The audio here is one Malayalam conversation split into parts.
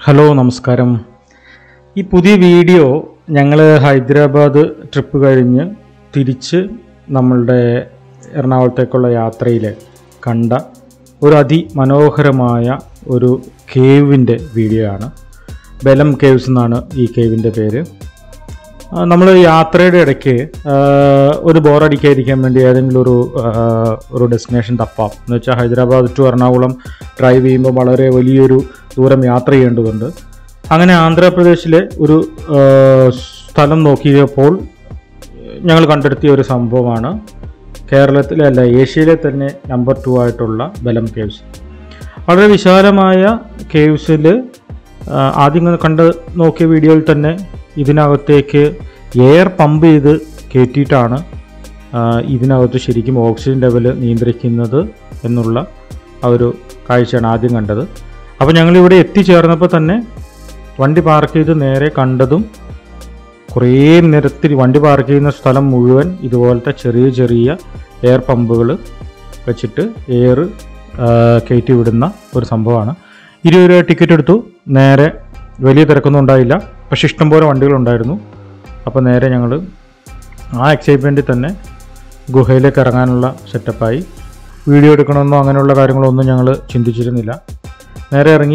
ഹലോ നമസ്കാരം ഈ പുതിയ വീഡിയോ ഞങ്ങൾ ഹൈദരാബാദ് ട്രിപ്പ് കഴിഞ്ഞ് തിരിച്ച് നമ്മളുടെ എറണാകുളത്തേക്കുള്ള യാത്രയിൽ കണ്ട ഒരു അതിമനോഹരമായ ഒരു കേവിൻ്റെ വീഡിയോ ആണ് ബെലം കേവ്സ് എന്നാണ് ഈ കേവിൻ്റെ പേര് നമ്മൾ യാത്രയുടെ ഇടയ്ക്ക് ആ, ഒരു ബോറടിക്കാതിരിക്കാൻ വേണ്ടി ഏതെങ്കിലും ഒരു ആ, ഒരു ഡെസ്റ്റിനേഷൻ തപ്പാം എന്ന് വെച്ചാൽ ഹൈദരാബാദ് ടു എറണാകുളം ഡ്രൈവ് ചെയ്യുമ്പോൾ വളരെ വലിയൊരു ദൂരം യാത്ര ചെയ്യേണ്ടതുണ്ട് അങ്ങനെ ആന്ധ്രാപ്രദേശിലെ ഒരു ആ, സ്ഥലം നോക്കിയപ്പോൾ ഞങ്ങൾ കണ്ടെത്തിയ ഒരു സംഭവമാണ് കേരളത്തിലെ അല്ല ഏഷ്യയിലെ തന്നെ നമ്പർ ടു ആയിട്ടുള്ള ബലം കേവ്സ് വളരെ വിശാലമായ കേവ്സിൽ ആദ്യം ഇങ്ങനെ കണ്ട് നോക്കിയ വീഡിയോയിൽ തന്നെ ഇതിനകത്തേക്ക് എയർ പമ്പ് ചെയ്ത് കയറ്റിയിട്ടാണ് ആ, ഇതിനകത്ത് ശരിക്കും ഓക്സിജൻ ലെവൽ നിയന്ത്രിക്കുന്നത് എന്നുള്ള ആ ഒരു കാഴ്ചയാണ് ആദ്യം കണ്ടത് അപ്പോൾ ഞങ്ങളിവിടെ എത്തിച്ചേർന്നപ്പോൾ തന്നെ വണ്ടി പാർക്ക് ചെയ്ത് നേരെ കണ്ടതും കുറേ നിരത്തിൽ വണ്ടി പാർക്ക് ചെയ്യുന്ന സ്ഥലം മുഴുവൻ ഇതുപോലത്തെ ചെറിയ ചെറിയ എയർ പമ്പുകൾ വെച്ചിട്ട് എയർ കയറ്റി വിടുന്ന ഒരു സംഭവമാണ് ഇരുപത് രൂപ ടിക്കറ്റ് എടുത്തു നേരെ വലിയ തിരക്കൊന്നും ഉണ്ടായില്ല പക്ഷെ ഇഷ്ടംപോലെ വണ്ടികളുണ്ടായിരുന്നു അപ്പോൾ നേരെ ഞങ്ങൾ ആ എക്സൈറ്റ്മെൻറ്റിൽ തന്നെ ഗുഹയിലേക്ക് ഇറങ്ങാനുള്ള സെറ്റപ്പായി വീഡിയോ എടുക്കണമെന്നോ അങ്ങനെയുള്ള കാര്യങ്ങളൊന്നും ഞങ്ങൾ ചിന്തിച്ചിരുന്നില്ല നേരെ ഇറങ്ങി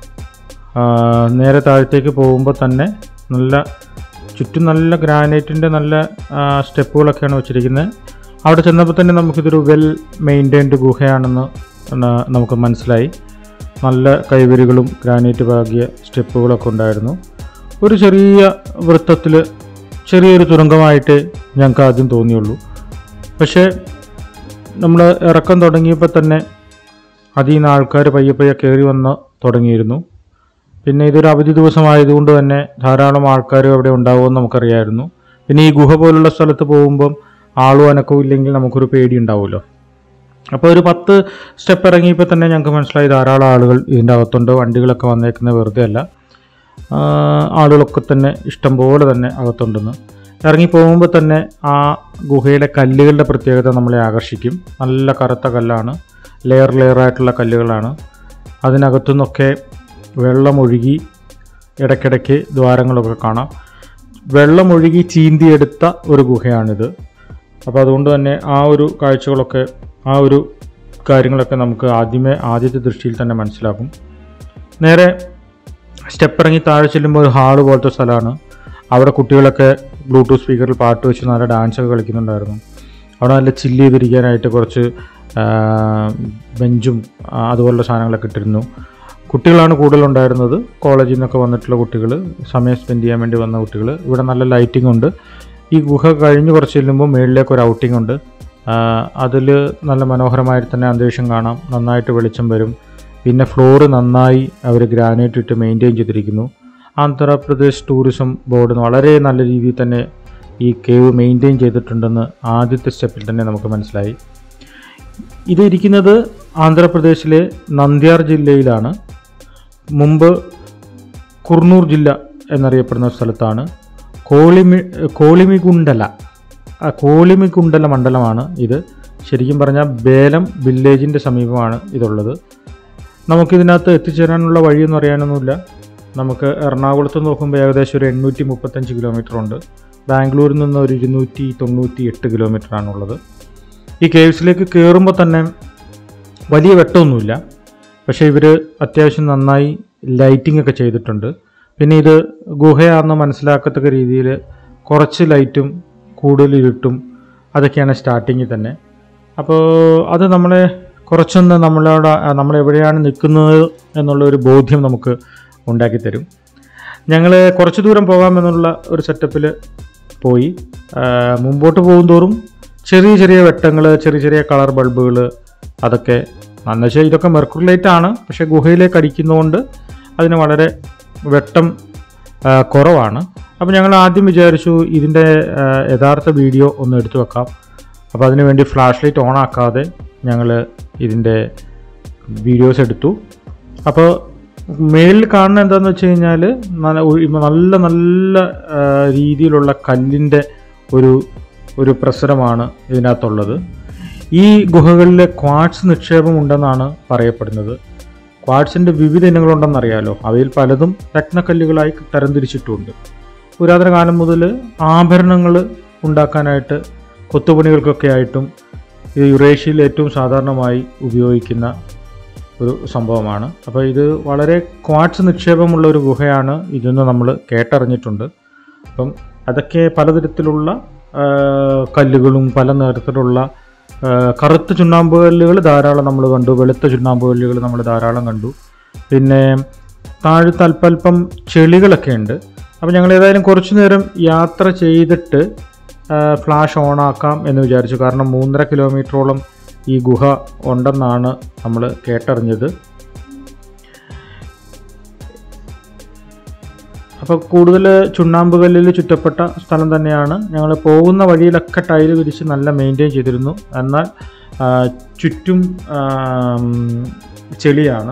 ആ, നേരെ താഴത്തേക്ക് പോകുമ്പോൾ തന്നെ നല്ല ചുറ്റും നല്ല ഗ്രാനൈറ്റിൻ്റെ നല്ല ആ, സ്റ്റെപ്പുകളൊക്കെയാണ് വെച്ചിരിക്കുന്നത് അവിടെ ചെന്നപ്പോൾ തന്നെ നമുക്കിതൊരു വെൽ മെയിൻറ്റൈൻഡ് ഗുഹയാണെന്ന് ന- നമുക്ക് മനസ്സിലായി നല്ല കൈവരികളും ഗ്രാനൈറ്റ് പാകിയ സ്റ്റെപ്പുകളൊക്കെ ഉണ്ടായിരുന്നു ഒരു ചെറിയ വൃത്തത്തിൽ ചെറിയൊരു തുരങ്കമായിട്ട് ഞങ്ങൾക്ക് ആദ്യം തോന്നിയുള്ളൂ പക്ഷേ നമ്മൾ ഇറക്കം തുടങ്ങിയപ്പോൾ തന്നെ അതിൽ നിന്ന് ആൾക്കാർ പയ്യെ പയ്യെ കയറി വന്ന് തുടങ്ങിയിരുന്നു പിന്നെ ഇതൊരു അവധി ദിവസമായതുകൊണ്ട് തന്നെ ധാരാളം ആൾക്കാരും അവിടെ ഉണ്ടാവുമെന്ന് നമുക്കറിയായിരുന്നു പിന്നെ ഈ ഗുഹ പോലുള്ള സ്ഥലത്ത് പോകുമ്പം ആളും അനക്കവും ഇല്ലെങ്കിൽ നമുക്കൊരു പേടി ഉണ്ടാവുമല്ലോ അപ്പോൾ ഒരു പത്ത് സ്റ്റെപ്പ് ഇറങ്ങിയപ്പോൾ തന്നെ ഞങ്ങൾക്ക് മനസ്സിലായി ധാരാളം ആളുകൾ ഇതിൻ്റെ അകത്തുണ്ട് വണ്ടികളൊക്കെ വന്നേക്കുന്നത് വെറുതെ അല്ല ആ, ആളുകളൊക്കെ തന്നെ ഇഷ്ടംപോലെ തന്നെ അകത്തുണ്ടെന്ന് ഇറങ്ങി പോകുമ്പോൾ തന്നെ ആ ഗുഹയിലെ കല്ലുകളുടെ പ്രത്യേകത നമ്മളെ ആകർഷിക്കും നല്ല കറുത്ത കല്ലാണ് ലെയർ ലെയർ ആയിട്ടുള്ള കല്ലുകളാണ് അതിനകത്തു നിന്നൊക്കെ വെള്ളമൊഴുകി ഇടയ്ക്കിടയ്ക്ക് ദ്വാരങ്ങളൊക്കെ കാണാം വെള്ളമൊഴുകി ചീന്തിയെടുത്ത ഒരു ഗുഹയാണിത് അപ്പോൾ അതുകൊണ്ട് തന്നെ ആ ഒരു കാഴ്ചകളൊക്കെ ആ ഒരു കാര്യങ്ങളൊക്കെ നമുക്ക് ആദ്യമേ ആദ്യത്തെ ദൃഷ്ടിയിൽ തന്നെ മനസ്സിലാക്കും നേരെ സ്റ്റെപ്പ് ഇറങ്ങി താഴെ ചെല്ലുമ്പോൾ ഒരു ഹാള് പോലത്തെ സ്ഥലമാണ് അവിടെ കുട്ടികളൊക്കെ ബ്ലൂടൂത്ത് സ്പീക്കറിൽ പാട്ട് വെച്ച് നല്ല ഡാൻസ് ഒക്കെ കളിക്കുന്നുണ്ടായിരുന്നു അവിടെ നല്ല ചില്ല് ചെയ്തിരിക്കാനായിട്ട് കുറച്ച് ആ, ബെഞ്ചും ആ, അതുപോലുള്ള സാധനങ്ങളൊക്കെ ഇട്ടിരുന്നു കുട്ടികളാണ് കൂടുതലുണ്ടായിരുന്നത് കോളേജിൽ നിന്നൊക്കെ വന്നിട്ടുള്ള കുട്ടികൾ സമയം സ്പെൻഡ് ചെയ്യാൻ വേണ്ടി വന്ന കുട്ടികൾ ഇവിടെ നല്ല ലൈറ്റിംഗ് ഉണ്ട് ഈ ഗുഹ കഴിഞ്ഞ് കുറച്ച് ചെല്ലുമ്പോൾ മുകളിലേക്ക് ഒരു ഔട്ടിംഗ് ഉണ്ട് അതിൽ നല്ല മനോഹരമായിട്ട് തന്നെ അന്തരീക്ഷം കാണാം നന്നായിട്ട് വെളിച്ചം വരും പിന്നെ ഫ്ലോറ് നന്നായി അവർ ഗ്രാനൈറ്റ് ഇട്ട് മെയിൻറ്റെയിൻ ചെയ്തിരിക്കുന്നു ആന്ധ്രാപ്രദേശ് ടൂറിസം ബോർഡ് വളരെ നല്ല രീതിയിൽ തന്നെ ഈ കേവ് മെയിൻറ്റെയിൻ ചെയ്തിട്ടുണ്ടെന്ന് ആദ്യത്തെ സ്റ്റെപ്പിൽ തന്നെ നമുക്ക് മനസ്സിലായി ഇത് ഇരിക്കുന്നത് ആന്ധ്രാപ്രദേശിലെ നന്ദ്യാർ ജില്ലയിലാണ് മുമ്പ് കുർണൂർ ജില്ല എന്നറിയപ്പെടുന്ന സ്ഥലത്താണ് കോളിമി കോളിമികുണ്ടല ആ കോളിമികുണ്ടല മണ്ഡലമാണ് ഇത് ശരിക്കും പറഞ്ഞാൽ ബേലം വില്ലേജിൻ്റെ സമീപമാണ് ഇതുള്ളത് നമുക്കിതിനകത്ത് എത്തിച്ചേരാനുള്ള വഴിയൊന്നും അറിയാനൊന്നുമില്ല നമുക്ക് എറണാകുളത്ത് നോക്കുമ്പോൾ ഏകദേശം ഒരു എണ്ണൂറ്റി മുപ്പത്തഞ്ച് കിലോമീറ്റർ ഉണ്ട് ബാംഗ്ലൂരിൽ നിന്ന് ഒരു ഇരുന്നൂറ്റി തൊണ്ണൂറ്റി എട്ട് കിലോമീറ്ററാണുള്ളത് ഈ കേവ്സിലേക്ക് കയറുമ്പോൾ തന്നെ വലിയ വെട്ടമൊന്നുമില്ല പക്ഷേ ഇവർ അത്യാവശ്യം നന്നായി ലൈറ്റിംഗ് ഒക്കെ ചെയ്തിട്ടുണ്ട് പിന്നെ ഇത് ഗുഹയാണെന്ന് മനസ്സിലാക്കത്തക്ക രീതിയിൽ കുറച്ച് ലൈറ്റും കൂടുതൽ ഇരുട്ടും അതൊക്കെയാണ് സ്റ്റാർട്ടിങ്ങിൽ തന്നെ അപ്പോൾ അത് നമ്മളെ കുറച്ചൊന്ന് നമ്മളോട് നമ്മൾ എവിടെയാണ് നിൽക്കുന്നത് എന്നുള്ള ഒരു ബോധ്യം നമുക്ക് ഉണ്ടാക്കി തരും ഞങ്ങൾ കുറച്ച് ദൂരം പോകാമെന്നുള്ള ഒരു സെറ്റപ്പിൽ പോയി ആ, മുമ്പോട്ട് പോകുന്തോറും ചെറിയ ചെറിയ വെട്ടങ്ങൾ ചെറിയ ചെറിയ കളർ ബൾബുകൾ അതൊക്കെ എന്ന് വെച്ചാൽ ഇതൊക്കെ മെർക്കുറി ലൈറ്റ് ആണ് പക്ഷേ ഗുഹയിലേക്ക് അടിക്കുന്നതുകൊണ്ട് അതിന് വളരെ വെട്ടം ആ, കുറവാണ് അപ്പോൾ ഞങ്ങൾ ആദ്യം വിചാരിച്ചു ഇതിൻ്റെ ആ, യഥാർത്ഥ വീഡിയോ ഒന്ന് എടുത്തു വെക്കാം അപ്പോൾ അതിന് വേണ്ടി ഫ്ലാഷ് ലൈറ്റ് ഓൺ ആക്കാതെ ഞങ്ങൾ ഇതിൻ്റെ വീഡിയോസ് എടുത്തു അപ്പോൾ മേളിൽ കാണുന്ന എന്താണെന്ന് വെച്ച് കഴിഞ്ഞാൽ നല്ല ഒഴി- നല്ല നല്ല ആ, രീതിയിലുള്ള കല്ലിൻ്റെ ഒരു ഒരു പ്രസരമാണ് ഇതിനകത്തുള്ളത് ഈ ഗുഹകളിൽ ക്വാർട്സ് നിക്ഷേപം ഉണ്ടെന്നാണ് പറയപ്പെടുന്നത് ക്വാഡ്സിൻ്റെ വിവിധ ഇനങ്ങളുണ്ടെന്നറിയാലോ അവയിൽ പലതും രത്നക്കല്ലുകളായി തരംതിരിച്ചിട്ടുമുണ്ട് പുരാതന കാലം മുതൽ ആഭരണങ്ങൾ ഉണ്ടാക്കാനായിട്ട് കൊത്തുപണികൾക്കൊക്കെ ആയിട്ടും ഇത് യുറേഷ്യയിൽ ഏറ്റവും സാധാരണമായി ഉപയോഗിക്കുന്ന ഒരു സംഭവമാണ് അപ്പോൾ ഇത് വളരെ ക്വാഡ്സ് നിക്ഷേപമുള്ള ഒരു ഗുഹയാണ് ഇതെന്ന് നമ്മൾ കേട്ടറിഞ്ഞിട്ടുണ്ട് അപ്പം അതൊക്കെ പലതരത്തിലുള്ള ആ, കല്ലുകളും പല നിറത്തിലുള്ള ആ, കറുത്ത ചുണ്ണാമ്പ് കല്ലുകൾ ധാരാളം നമ്മൾ കണ്ടു വെളുത്ത ചുണ്ണാമ്പ് കല്ലുകൾ നമ്മൾ ധാരാളം കണ്ടു പിന്നെ താഴത്ത് അല്പല്പം ചെളികളൊക്കെ ഉണ്ട് അപ്പോൾ ഞങ്ങൾ ഏതായാലും കുറച്ചു നേരം യാത്ര ചെയ്തിട്ട് ഫ്ലാഷ് ഓൺ ആക്കാം എന്ന് വിചാരിച്ചു കാരണം മൂന്നര കിലോമീറ്ററോളം ഈ ഗുഹ ഉണ്ടെന്നാണ് നമ്മൾ കേട്ടറിഞ്ഞത് അപ്പോൾ കൂടുതൽ ചുണ്ണാമ്പ് കല്ലിൽ ചുറ്റപ്പെട്ട സ്ഥലം തന്നെയാണ് ഞങ്ങൾ പോകുന്ന വഴിയിലൊക്കെ ടൈല് വിരിച്ച് നല്ല മെയിൻറ്റെയിൻ ചെയ്തിരുന്നു എന്നാൽ ആ, ചുറ്റും ആം, ചെളിയാണ്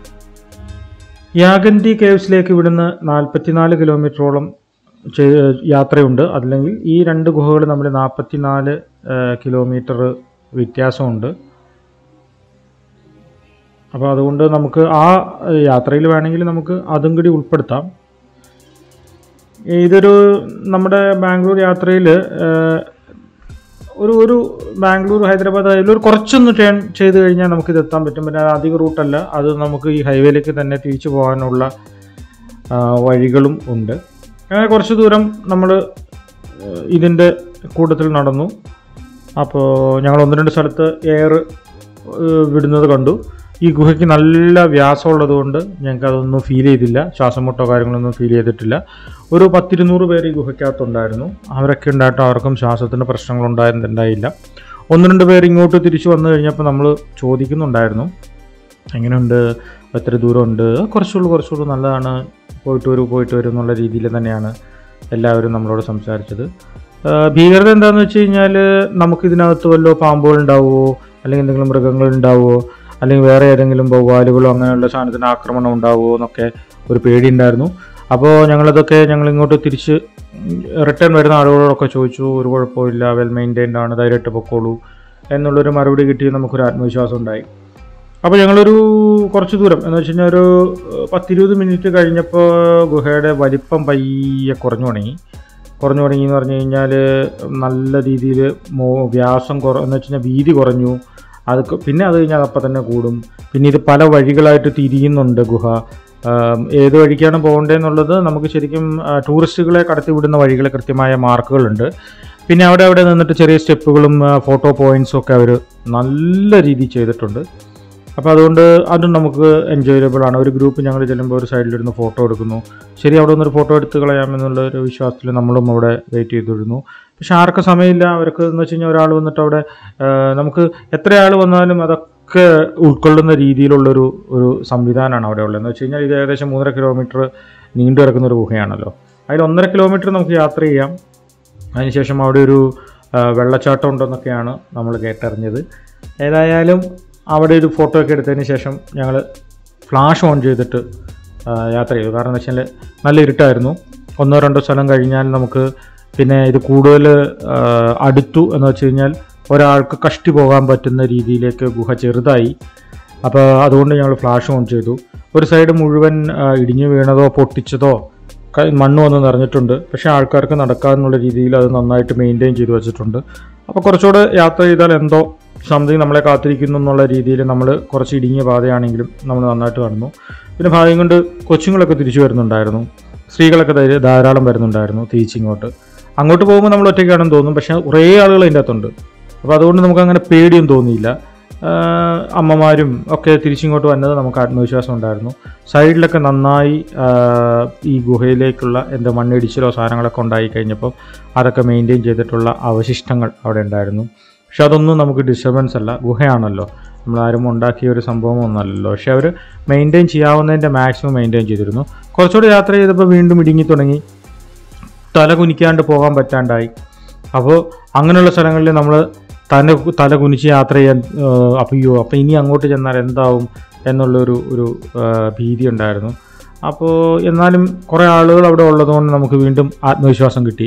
യാഗന്തി കേവ്സിലേക്ക് ഇവിടുന്ന് നാൽപ്പത്തിനാല് കിലോമീറ്ററോളം ചെയ്- യാത്രയുണ്ട് അല്ലെങ്കിൽ ഈ രണ്ട് ഗുഹകൾ തമ്മിൽ നാൽപ്പത്തിനാല് കിലോമീറ്റർ വ്യത്യാസമുണ്ട് അപ്പോൾ അതുകൊണ്ട് നമുക്ക് ആ യാത്രയിൽ വേണമെങ്കിൽ നമുക്ക് അതും കൂടി ഉൾപ്പെടുത്താം ഇതൊരു നമ്മുടെ ബാംഗ്ലൂർ യാത്രയിൽ ഒരു ഒരു ബാംഗ്ലൂർ ഹൈദരാബാദ് അതിലൊരു കുറച്ചൊന്ന് ടേൺ ചെയ്ത് കഴിഞ്ഞാൽ നമുക്ക് ഇത് എത്താൻ പറ്റും പിന്നെ അത് അധിക റൂട്ടല്ല അത് നമുക്ക് ഈ ഹൈവേയിലേക്ക് തന്നെ തിരിച്ചു പോകാനുള്ള ആ, വഴികളും ഉണ്ട് അങ്ങനെ കുറച്ച് ദൂരം നമ്മൾ ഇതിൻ്റെ കൂട്ടത്തിൽ നടന്നു അപ്പോൾ ഞങ്ങൾ ഒന്ന് രണ്ട് സ്ഥലത്ത് എയർ വിടുന്നത് കണ്ടു ഈ ഗുഹയ്ക്ക് നല്ല വ്യാസമുള്ളത് കൊണ്ട് ഞങ്ങൾക്ക് അതൊന്നും ഫീൽ ചെയ്തില്ല ശ്വാസം മുട്ടോ കാര്യങ്ങളൊന്നും ഫീൽ ചെയ്തിട്ടില്ല ഒരു പത്തിരുന്നൂറ് പേര് ഈ ഗുഹയ്ക്കകത്തുണ്ടായിരുന്നു അവരൊക്കെ ഉണ്ടായിട്ടും അവർക്കും ശ്വാസത്തിന് പ്രശ്നങ്ങളുണ്ടായിരുന്നുണ്ടായില്ല ഒന്ന് രണ്ട് പേര് ഇങ്ങോട്ട് തിരിച്ചു വന്നു കഴിഞ്ഞപ്പോൾ നമ്മൾ ചോദിക്കുന്നുണ്ടായിരുന്നു എങ്ങനെയുണ്ട് എത്ര ദൂരമുണ്ട് കുറച്ചുള്ളൂ കുറച്ചുള്ളൂ നല്ലതാണ് പോയിട്ട് വരൂ പോയിട്ട് വരൂ എന്നുള്ള രീതിയിൽ തന്നെയാണ് എല്ലാവരും നമ്മളോട് സംസാരിച്ചത് ആ, ഭീകരത എന്താണെന്ന് വെച്ച് കഴിഞ്ഞാൽ നമുക്കിതിനകത്ത് വല്ലോ പാമ്പുകൾ ഉണ്ടാവുമോ അല്ലെങ്കിൽ എന്തെങ്കിലും മൃഗങ്ങൾ ഉണ്ടാവുമോ അല്ലെങ്കിൽ വേറെ ഏതെങ്കിലും വവ്വാലുകളോ അങ്ങനെയുള്ള സാധനത്തിന് ആക്രമണം ഉണ്ടാവുമോ എന്നൊക്കെ ഒരു പേടി ഉണ്ടായിരുന്നു അപ്പോൾ ഞങ്ങളതൊക്കെ ഞങ്ങൾ ഇങ്ങോട്ട് തിരിച്ച് റിട്ടേൺ വരുന്ന ആളുകളോടൊക്കെ ചോദിച്ചു ഒരു കുഴപ്പമില്ല വെൽ മെയിൻറ്റൈൻഡ് ആണ് ധൈര്യമായിട്ട് പൊക്കോളൂ എന്നുള്ളൊരു മറുപടി കിട്ടി നമുക്കൊരു ആത്മവിശ്വാസം ഉണ്ടായി അപ്പോൾ ഞങ്ങളൊരു കുറച്ച് ദൂരം എന്ന് വെച്ച് കഴിഞ്ഞാൽ ഒരു ഏഹ്, പത്തിരുപത് മിനിറ്റ് കഴിഞ്ഞപ്പോൾ ഗുഹയുടെ വലിപ്പം പയ്യെ കുറഞ്ഞു തുടങ്ങി കുറഞ്ഞു തുടങ്ങി എന്ന് പറഞ്ഞു കഴിഞ്ഞാൽ നല്ല രീതിയിൽ മോ വ്യാസം കുറ എന്ന് വെച്ച് കഴിഞ്ഞാൽ വീതി കുറഞ്ഞു അത് ക- പിന്നെ അത് കഴിഞ്ഞാൽ അപ്പം തന്നെ കൂടും പിന്നെ ഇത് പല വഴികളായിട്ട് തിരിയുന്നുണ്ട് ഗുഹ ആം, ഏത് വഴിക്കാണ് പോകേണ്ടതെന്നുള്ളത് നമുക്ക് ശരിക്കും ആ, ടൂറിസ്റ്റുകളെ കടത്തിവിടുന്ന വഴികൾ കൃത്യമായ മാർക്കുകളുണ്ട് പിന്നെ അവിടെ അവിടെ നിന്നിട്ട് ചെറിയ സ്റ്റെപ്പുകളും ആ, ഫോട്ടോ പോയിന്റ്സും ഒക്കെ അവർ നല്ല രീതിയിൽ ചെയ്തിട്ടുണ്ട് അപ്പോൾ അതുകൊണ്ട് അതും നമുക്ക് എൻജോയബിൾ ആണ് ഒരു ഗ്രൂപ്പ് ഞങ്ങൾ ചെല്ലുമ്പോൾ ഒരു സൈഡിലിരുന്ന് ഫോട്ടോ എടുക്കുന്നു ശരി അവിടെ നിന്നൊരു ഫോട്ടോ എടുത്ത് കളയാമെന്നുള്ള ഒരു വിശ്വാസത്തിൽ നമ്മളും അവിടെ വെയിറ്റ് ചെയ്തിരുന്നു പക്ഷെ ആർക്കും സമയമില്ല അവർക്ക് എന്ന് വെച്ച് കഴിഞ്ഞാൽ ഒരാൾ വന്നിട്ട് അവിടെ ആ, നമുക്ക് എത്ര ആൾ വന്നാലും അതൊക്കെ ഉൾക്കൊള്ളുന്ന രീതിയിലുള്ളൊരു ഒരു സംവിധാനമാണ് അവിടെ ഉള്ളത് എന്ന് വെച്ച് കഴിഞ്ഞാൽ ഇത് ഏകദേശം മൂന്നര കിലോമീറ്റർ നീണ്ടു കിടക്കുന്ന ഒരു ഗുഹയാണല്ലോ അതിൽ ഒന്നര കിലോമീറ്റർ നമുക്ക് യാത്ര ചെയ്യാം അതിനുശേഷം അവിടെ ഒരു ആ, വെള്ളച്ചാട്ടം ഉണ്ടെന്നൊക്കെയാണ് നമ്മൾ കേട്ടറിഞ്ഞത് ഏതായാലും അവിടെ ഒരു ഫോട്ടോ ഒക്കെ എടുത്തതിന് ശേഷം ഞങ്ങൾ ഫ്ലാഷ് ഓൺ ചെയ്തിട്ട് ആ, യാത്ര ചെയ്തു കാരണം എന്ന് വെച്ചാൽ നല്ല ഇരുട്ടായിരുന്നു ഒന്നോ രണ്ടോ സ്ഥലം കഴിഞ്ഞാൽ നമുക്ക് പിന്നെ ഇത് കൂടുതൽ ആ, അടുത്തു എന്ന് വെച്ച് കഴിഞ്ഞാൽ ഒരാൾക്ക് കഷ്ടി പോകാൻ പറ്റുന്ന രീതിയിലേക്ക് ഗുഹ ചെറുതായി അപ്പോൾ അതുകൊണ്ട് ഞങ്ങൾ ഫ്ലാഷ് ഓൺ ചെയ്തു ഒരു സൈഡ് മുഴുവൻ ആ, ഇടിഞ്ഞു വീണതോ പൊട്ടിച്ചതോ ക- മണ്ണ് വന്ന് നിറഞ്ഞിട്ടുണ്ട് പക്ഷേ ആൾക്കാർക്ക് നടക്കാമെന്നുള്ള രീതിയിൽ അത് നന്നായിട്ട് മെയിൻറ്റെയിൻ ചെയ്ത് വെച്ചിട്ടുണ്ട് അപ്പോൾ കുറച്ചുകൂടെ യാത്ര ചെയ്താൽ എന്തോ സംതിങ് നമ്മളെ കാത്തിരിക്കുന്നു എന്നുള്ള രീതിയിൽ നമ്മൾ കുറച്ച് ഇടുങ്ങിയ പാതയാണെങ്കിലും നമ്മൾ നന്നായിട്ട് നടന്നു പിന്നെ ഭാഗ്യം കൊണ്ട് കൊച്ചുങ്ങളൊക്കെ തിരിച്ചു വരുന്നുണ്ടായിരുന്നു സ്ത്രീകളൊക്കെ ധൈര്യ- ധാരാളം വരുന്നുണ്ടായിരുന്നു തിരിച്ചിങ്ങോട്ട് അങ്ങോട്ട് പോകുമ്പോൾ നമ്മൾ ഒറ്റയ്ക്കാണെന്ന് തോന്നും പക്ഷേ കുറേ ആളുകൾ അതിൻ്റെ അകത്തുണ്ട് അപ്പോൾ അതുകൊണ്ട് നമുക്ക് അങ്ങനെ പേടിയും തോന്നിയില്ല ആഹ് അമ്മമാരും ഒക്കെ തിരിച്ചിങ്ങോട്ട് വന്നത് നമുക്ക് ആത്മവിശ്വാസം ഉണ്ടായിരുന്നു സൈഡിലൊക്കെ നന്നായി ആഹ് ഈ ഗുഹയിലേക്കുള്ള എന്താ മണ്ണിടിച്ചിലോ സാധനങ്ങളൊക്കെ ഉണ്ടായി കഴിഞ്ഞപ്പോൾ അതൊക്കെ മെയിൻറ്റെയിൻ ചെയ്തിട്ടുള്ള അവശിഷ്ടങ്ങൾ അവിടെ ഉണ്ടായിരുന്നു പക്ഷെ അതൊന്നും നമുക്ക് ഡിസ്റ്റർബൻസ് അല്ല ഗുഹയാണല്ലോ നമ്മൾ ആരും ഉണ്ടാക്കിയ ഒരു സംഭവം ഒന്നല്ലല്ലോ പക്ഷെ അവർ മെയിൻറ്റെയിൻ ചെയ്യാവുന്നതിൻ്റെ മാക്സിമം മെയിൻറ്റെയിൻ ചെയ്തിരുന്നു കുറച്ചുകൂടി യാത്ര ചെയ്തപ്പോൾ വീണ്ടും ഇടുങ്ങി തുടങ്ങി തല കുനിക്കാണ്ട് പോകാൻ പറ്റാണ്ടായി അപ്പോൾ അങ്ങനെയുള്ള സ്ഥലങ്ങളിൽ നമ്മൾ തല തല കുനിച്ച് യാത്ര ചെയ്യാൻ ഏഹ്, അയ്യോ അപ്പോൾ ഇനി അങ്ങോട്ട് ചെന്നാൽ എന്താവും എന്നുള്ളൊരു ഒരു ഏഹ്, ഭീതി ഉണ്ടായിരുന്നു അപ്പോൾ എന്നാലും കുറേ ആളുകൾ അവിടെ ഉള്ളതുകൊണ്ട് നമുക്ക് വീണ്ടും ആത്മവിശ്വാസം കിട്ടി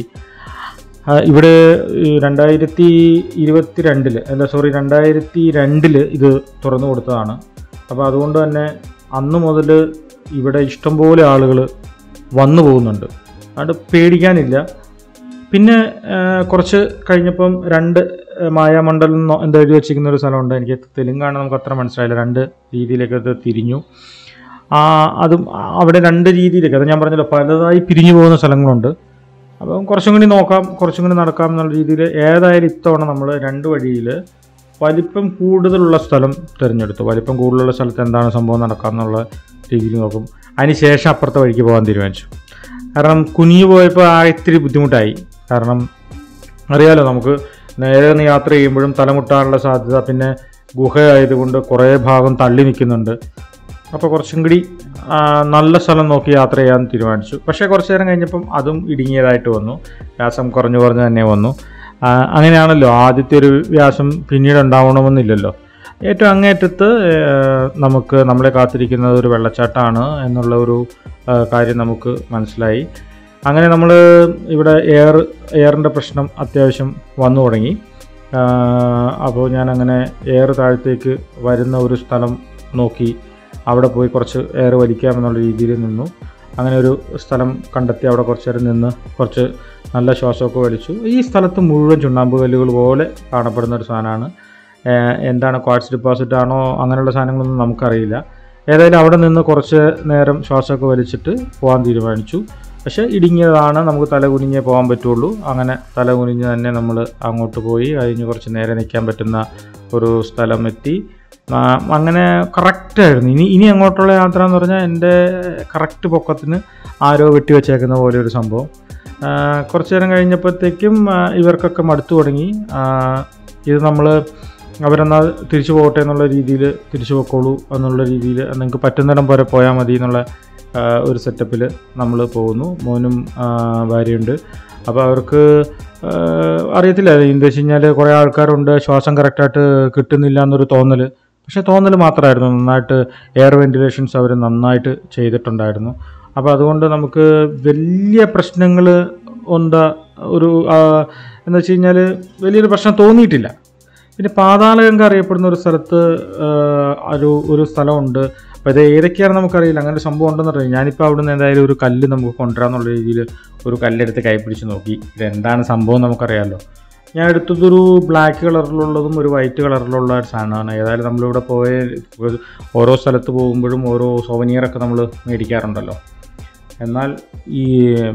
ആ, ഇവിടെ ഈ രണ്ടായിരത്തി ഇരുപത്തി രണ്ടില് അല്ല സോറി രണ്ടായിരത്തി രണ്ടില് ഇത് തുറന്നു കൊടുത്തതാണ് അപ്പോൾ അതുകൊണ്ട് തന്നെ അന്ന് മുതൽ ഇവിടെ ഇഷ്ടംപോലെ ആളുകൾ വന്നു പോകുന്നുണ്ട് അതുകൊണ്ട് പേടിക്കാനില്ല പിന്നെ ആ, കുറച്ച് കഴിഞ്ഞപ്പം രണ്ട് ആ, മായാമണ്ഡലം എന്നോ എന്തോ എഴുതി വെച്ചിരിക്കുന്ന ഒരു സ്ഥലമുണ്ട് എനിക്ക് തെലുങ്കാണ് നമുക്ക് അത്ര മനസ്സിലായില്ല രണ്ട് രീതിയിലേക്ക് അത് തിരിഞ്ഞു ആ, അതും അവിടെ രണ്ട് രീതിയിലേക്ക് അത് ഞാൻ പറഞ്ഞല്ലോ പലതായി പിരിഞ്ഞു പോകുന്ന സ്ഥലങ്ങളുണ്ട് അപ്പം കുറച്ചും കൂടി നോക്കാം കുറച്ചും കൂടി നടക്കാം എന്നുള്ള രീതിയിൽ ഏതായാലും ഇത്തവണ നമ്മൾ രണ്ട് വഴിയിൽ വലിപ്പം കൂടുതലുള്ള സ്ഥലം തിരഞ്ഞെടുത്തു വലിപ്പം കൂടുതലുള്ള സ്ഥലത്ത് എന്താണ് സംഭവം നടക്കാം എന്നുള്ള രീതിയിൽ നോക്കും അതിന് ശേഷം അപ്പുറത്തെ വഴിക്ക് പോകാൻ തീരുമാനിച്ചു കാരണം കുനിഞ്ഞു പോയപ്പോൾ ആ ഇത്തിരി ബുദ്ധിമുട്ടായി കാരണം അറിയാലോ നമുക്ക് നേരെ നിന്ന് യാത്ര ചെയ്യുമ്പോഴും തലമുട്ടാനുള്ള സാധ്യത പിന്നെ ഗുഹയായതുകൊണ്ട് കുറേ ഭാഗം തള്ളി നിൽക്കുന്നുണ്ട് അപ്പോൾ കുറച്ചും കൂടി ആ, നല്ല സ്ഥലം നോക്കി യാത്ര ചെയ്യാൻ തീരുമാനിച്ചു പക്ഷേ കുറച്ച് നേരം കഴിഞ്ഞപ്പം അതും ഇടുങ്ങിയതായിട്ട് വന്നു വ്യാസം കുറഞ്ഞു കുറഞ്ഞു തന്നെ വന്നു ആ, അങ്ങനെയാണല്ലോ ആദ്യത്തെ ഒരു വ്യാസം പിന്നീട് ഉണ്ടാവണമെന്നില്ലല്ലോ ഏറ്റവും അങ്ങേറ്റത്ത് ഏഹ്, നമുക്ക് നമ്മളെ കാത്തിരിക്കുന്നത് ഒരു വെള്ളച്ചാട്ടമാണ് എന്നുള്ള ഒരു ആ, കാര്യം നമുക്ക് മനസ്സിലായി അങ്ങനെ നമ്മൾ ഇവിടെ എയർ എയറിൻ്റെ പ്രശ്നം അത്യാവശ്യം വന്നു തുടങ്ങി അപ്പോൾ ഞാൻ അങ്ങനെ എയർ താഴത്തേക്ക് വരുന്ന ഒരു സ്ഥലം നോക്കി അവിടെ പോയി കുറച്ച് എയർ വലിക്കാമെന്നുള്ള രീതിയിൽ നിന്നു അങ്ങനെ ഒരു സ്ഥലം കണ്ടെത്തി അവിടെ കുറച്ച് നേരം നിന്ന് കുറച്ച് നല്ല ശ്വാസമൊക്കെ വലിച്ചു ഈ സ്ഥലത്ത് മുഴുവൻ ചുണ്ണാമ്പ് കല്ലുകൾ പോലെ കാണപ്പെടുന്ന ഒരു സാധനമാണ് ഏഹ് എന്താണ് ക്വാർട്സ് ഡിപ്പോസിറ്റ് ആണോ അങ്ങനെയുള്ള സാധനങ്ങളൊന്നും നമുക്കറിയില്ല ഏതായാലും അവിടെ നിന്ന് കുറച്ച് നേരം ശ്വാസമൊക്കെ വലിച്ചിട്ട് പോകാൻ തീരുമാനിച്ചു പക്ഷേ ഇടുങ്ങിയതാണ് നമുക്ക് തല കുനിഞ്ഞേ പോകാൻ പറ്റുള്ളൂ അങ്ങനെ തല കുനിഞ്ഞ് തന്നെ നമ്മൾ അങ്ങോട്ട് പോയി കഴിഞ്ഞ് കുറച്ച് നേരെ നിൽക്കാൻ പറ്റുന്ന ഒരു സ്ഥലം എത്തി ആ, അങ്ങനെ കറക്റ്റായിരുന്നു ഇനി ഇനി അങ്ങോട്ടുള്ള യാത്ര എന്ന് പറഞ്ഞാൽ എൻ്റെ കറക്റ്റ് പൊക്കത്തിന് ആരോ വെട്ടി വെച്ചേക്കുന്ന പോലെ ഒരു സംഭവം ആ, കുറച്ച് നേരം കഴിഞ്ഞപ്പോഴത്തേക്കും ആ, ഇവർക്കൊക്കെ മടുത്തു തുടങ്ങി ആ, ഇത് നമ്മൾ അവരെന്നാൽ തിരിച്ചു പോകട്ടെ എന്നുള്ള രീതിയിൽ തിരിച്ചു പൊക്കോളൂ എന്നുള്ള രീതിയിൽ നിങ്ങൾക്ക് പറ്റുന്നിടം വരെ പോയാൽ മതി എന്നുള്ള ആ, ഒരു സെറ്റപ്പിൽ നമ്മൾ പോകുന്നു മോനും ആ, ഭാര്യയുണ്ട് അപ്പോൾ അവർക്ക് ആ, അറിയത്തില്ല എന്താ വെച്ച് കഴിഞ്ഞാൽ കുറേ ആൾക്കാരുണ്ട് ശ്വാസം കറക്റ്റായിട്ട് കിട്ടുന്നില്ല എന്നൊരു തോന്നൽ പക്ഷേ തോന്നൽ മാത്രമായിരുന്നു നന്നായിട്ട് എയർ വെൻറ്റിലേഷൻസ് അവർ നന്നായിട്ട് ചെയ്തിട്ടുണ്ടായിരുന്നു അപ്പോൾ അതുകൊണ്ട് നമുക്ക് വലിയ പ്രശ്നങ്ങൾ ഉണ്ട് ഒരു ആ, എന്ന് വെച്ച് കഴിഞ്ഞാൽ വലിയൊരു പ്രശ്നം തോന്നിയിട്ടില്ല പിന്നെ പാതാളഗംഗ അറിയപ്പെടുന്ന ഒരു സ്ഥലത്ത് ആ, ഒരു ഒരു സ്ഥലമുണ്ട് അപ്പോൾ ഇത് ഏതൊക്കെയാണ് നമുക്കറിയില്ല അങ്ങനെ ഒരു സംഭവം ഉണ്ടെന്ന് അറിയാം ഞാനിപ്പോൾ അവിടുന്ന് എന്തായാലും ഒരു കല്ല് നമുക്ക് കൊണ്ടുവരാന്നുള്ള രീതിയിൽ ഒരു കല്ലെടുത്ത് കൈ പിടിച്ച് നോക്കി ഇതെന്താണ് സംഭവം നമുക്കറിയാമല്ലോ ഞാൻ എടുത്തതൊരു ബ്ലാക്ക് കളറിലുള്ളതും ഒരു വൈറ്റ് കളറിലുള്ള ഒരു സാധനമാണ് ഏതായാലും നമ്മളിവിടെ പോയ ഓരോ സ്ഥലത്ത് പോകുമ്പോഴും ഓരോ സോവനിയറൊക്കെ നമ്മൾ മേടിക്കാറുണ്ടല്ലോ എന്നാൽ ഈ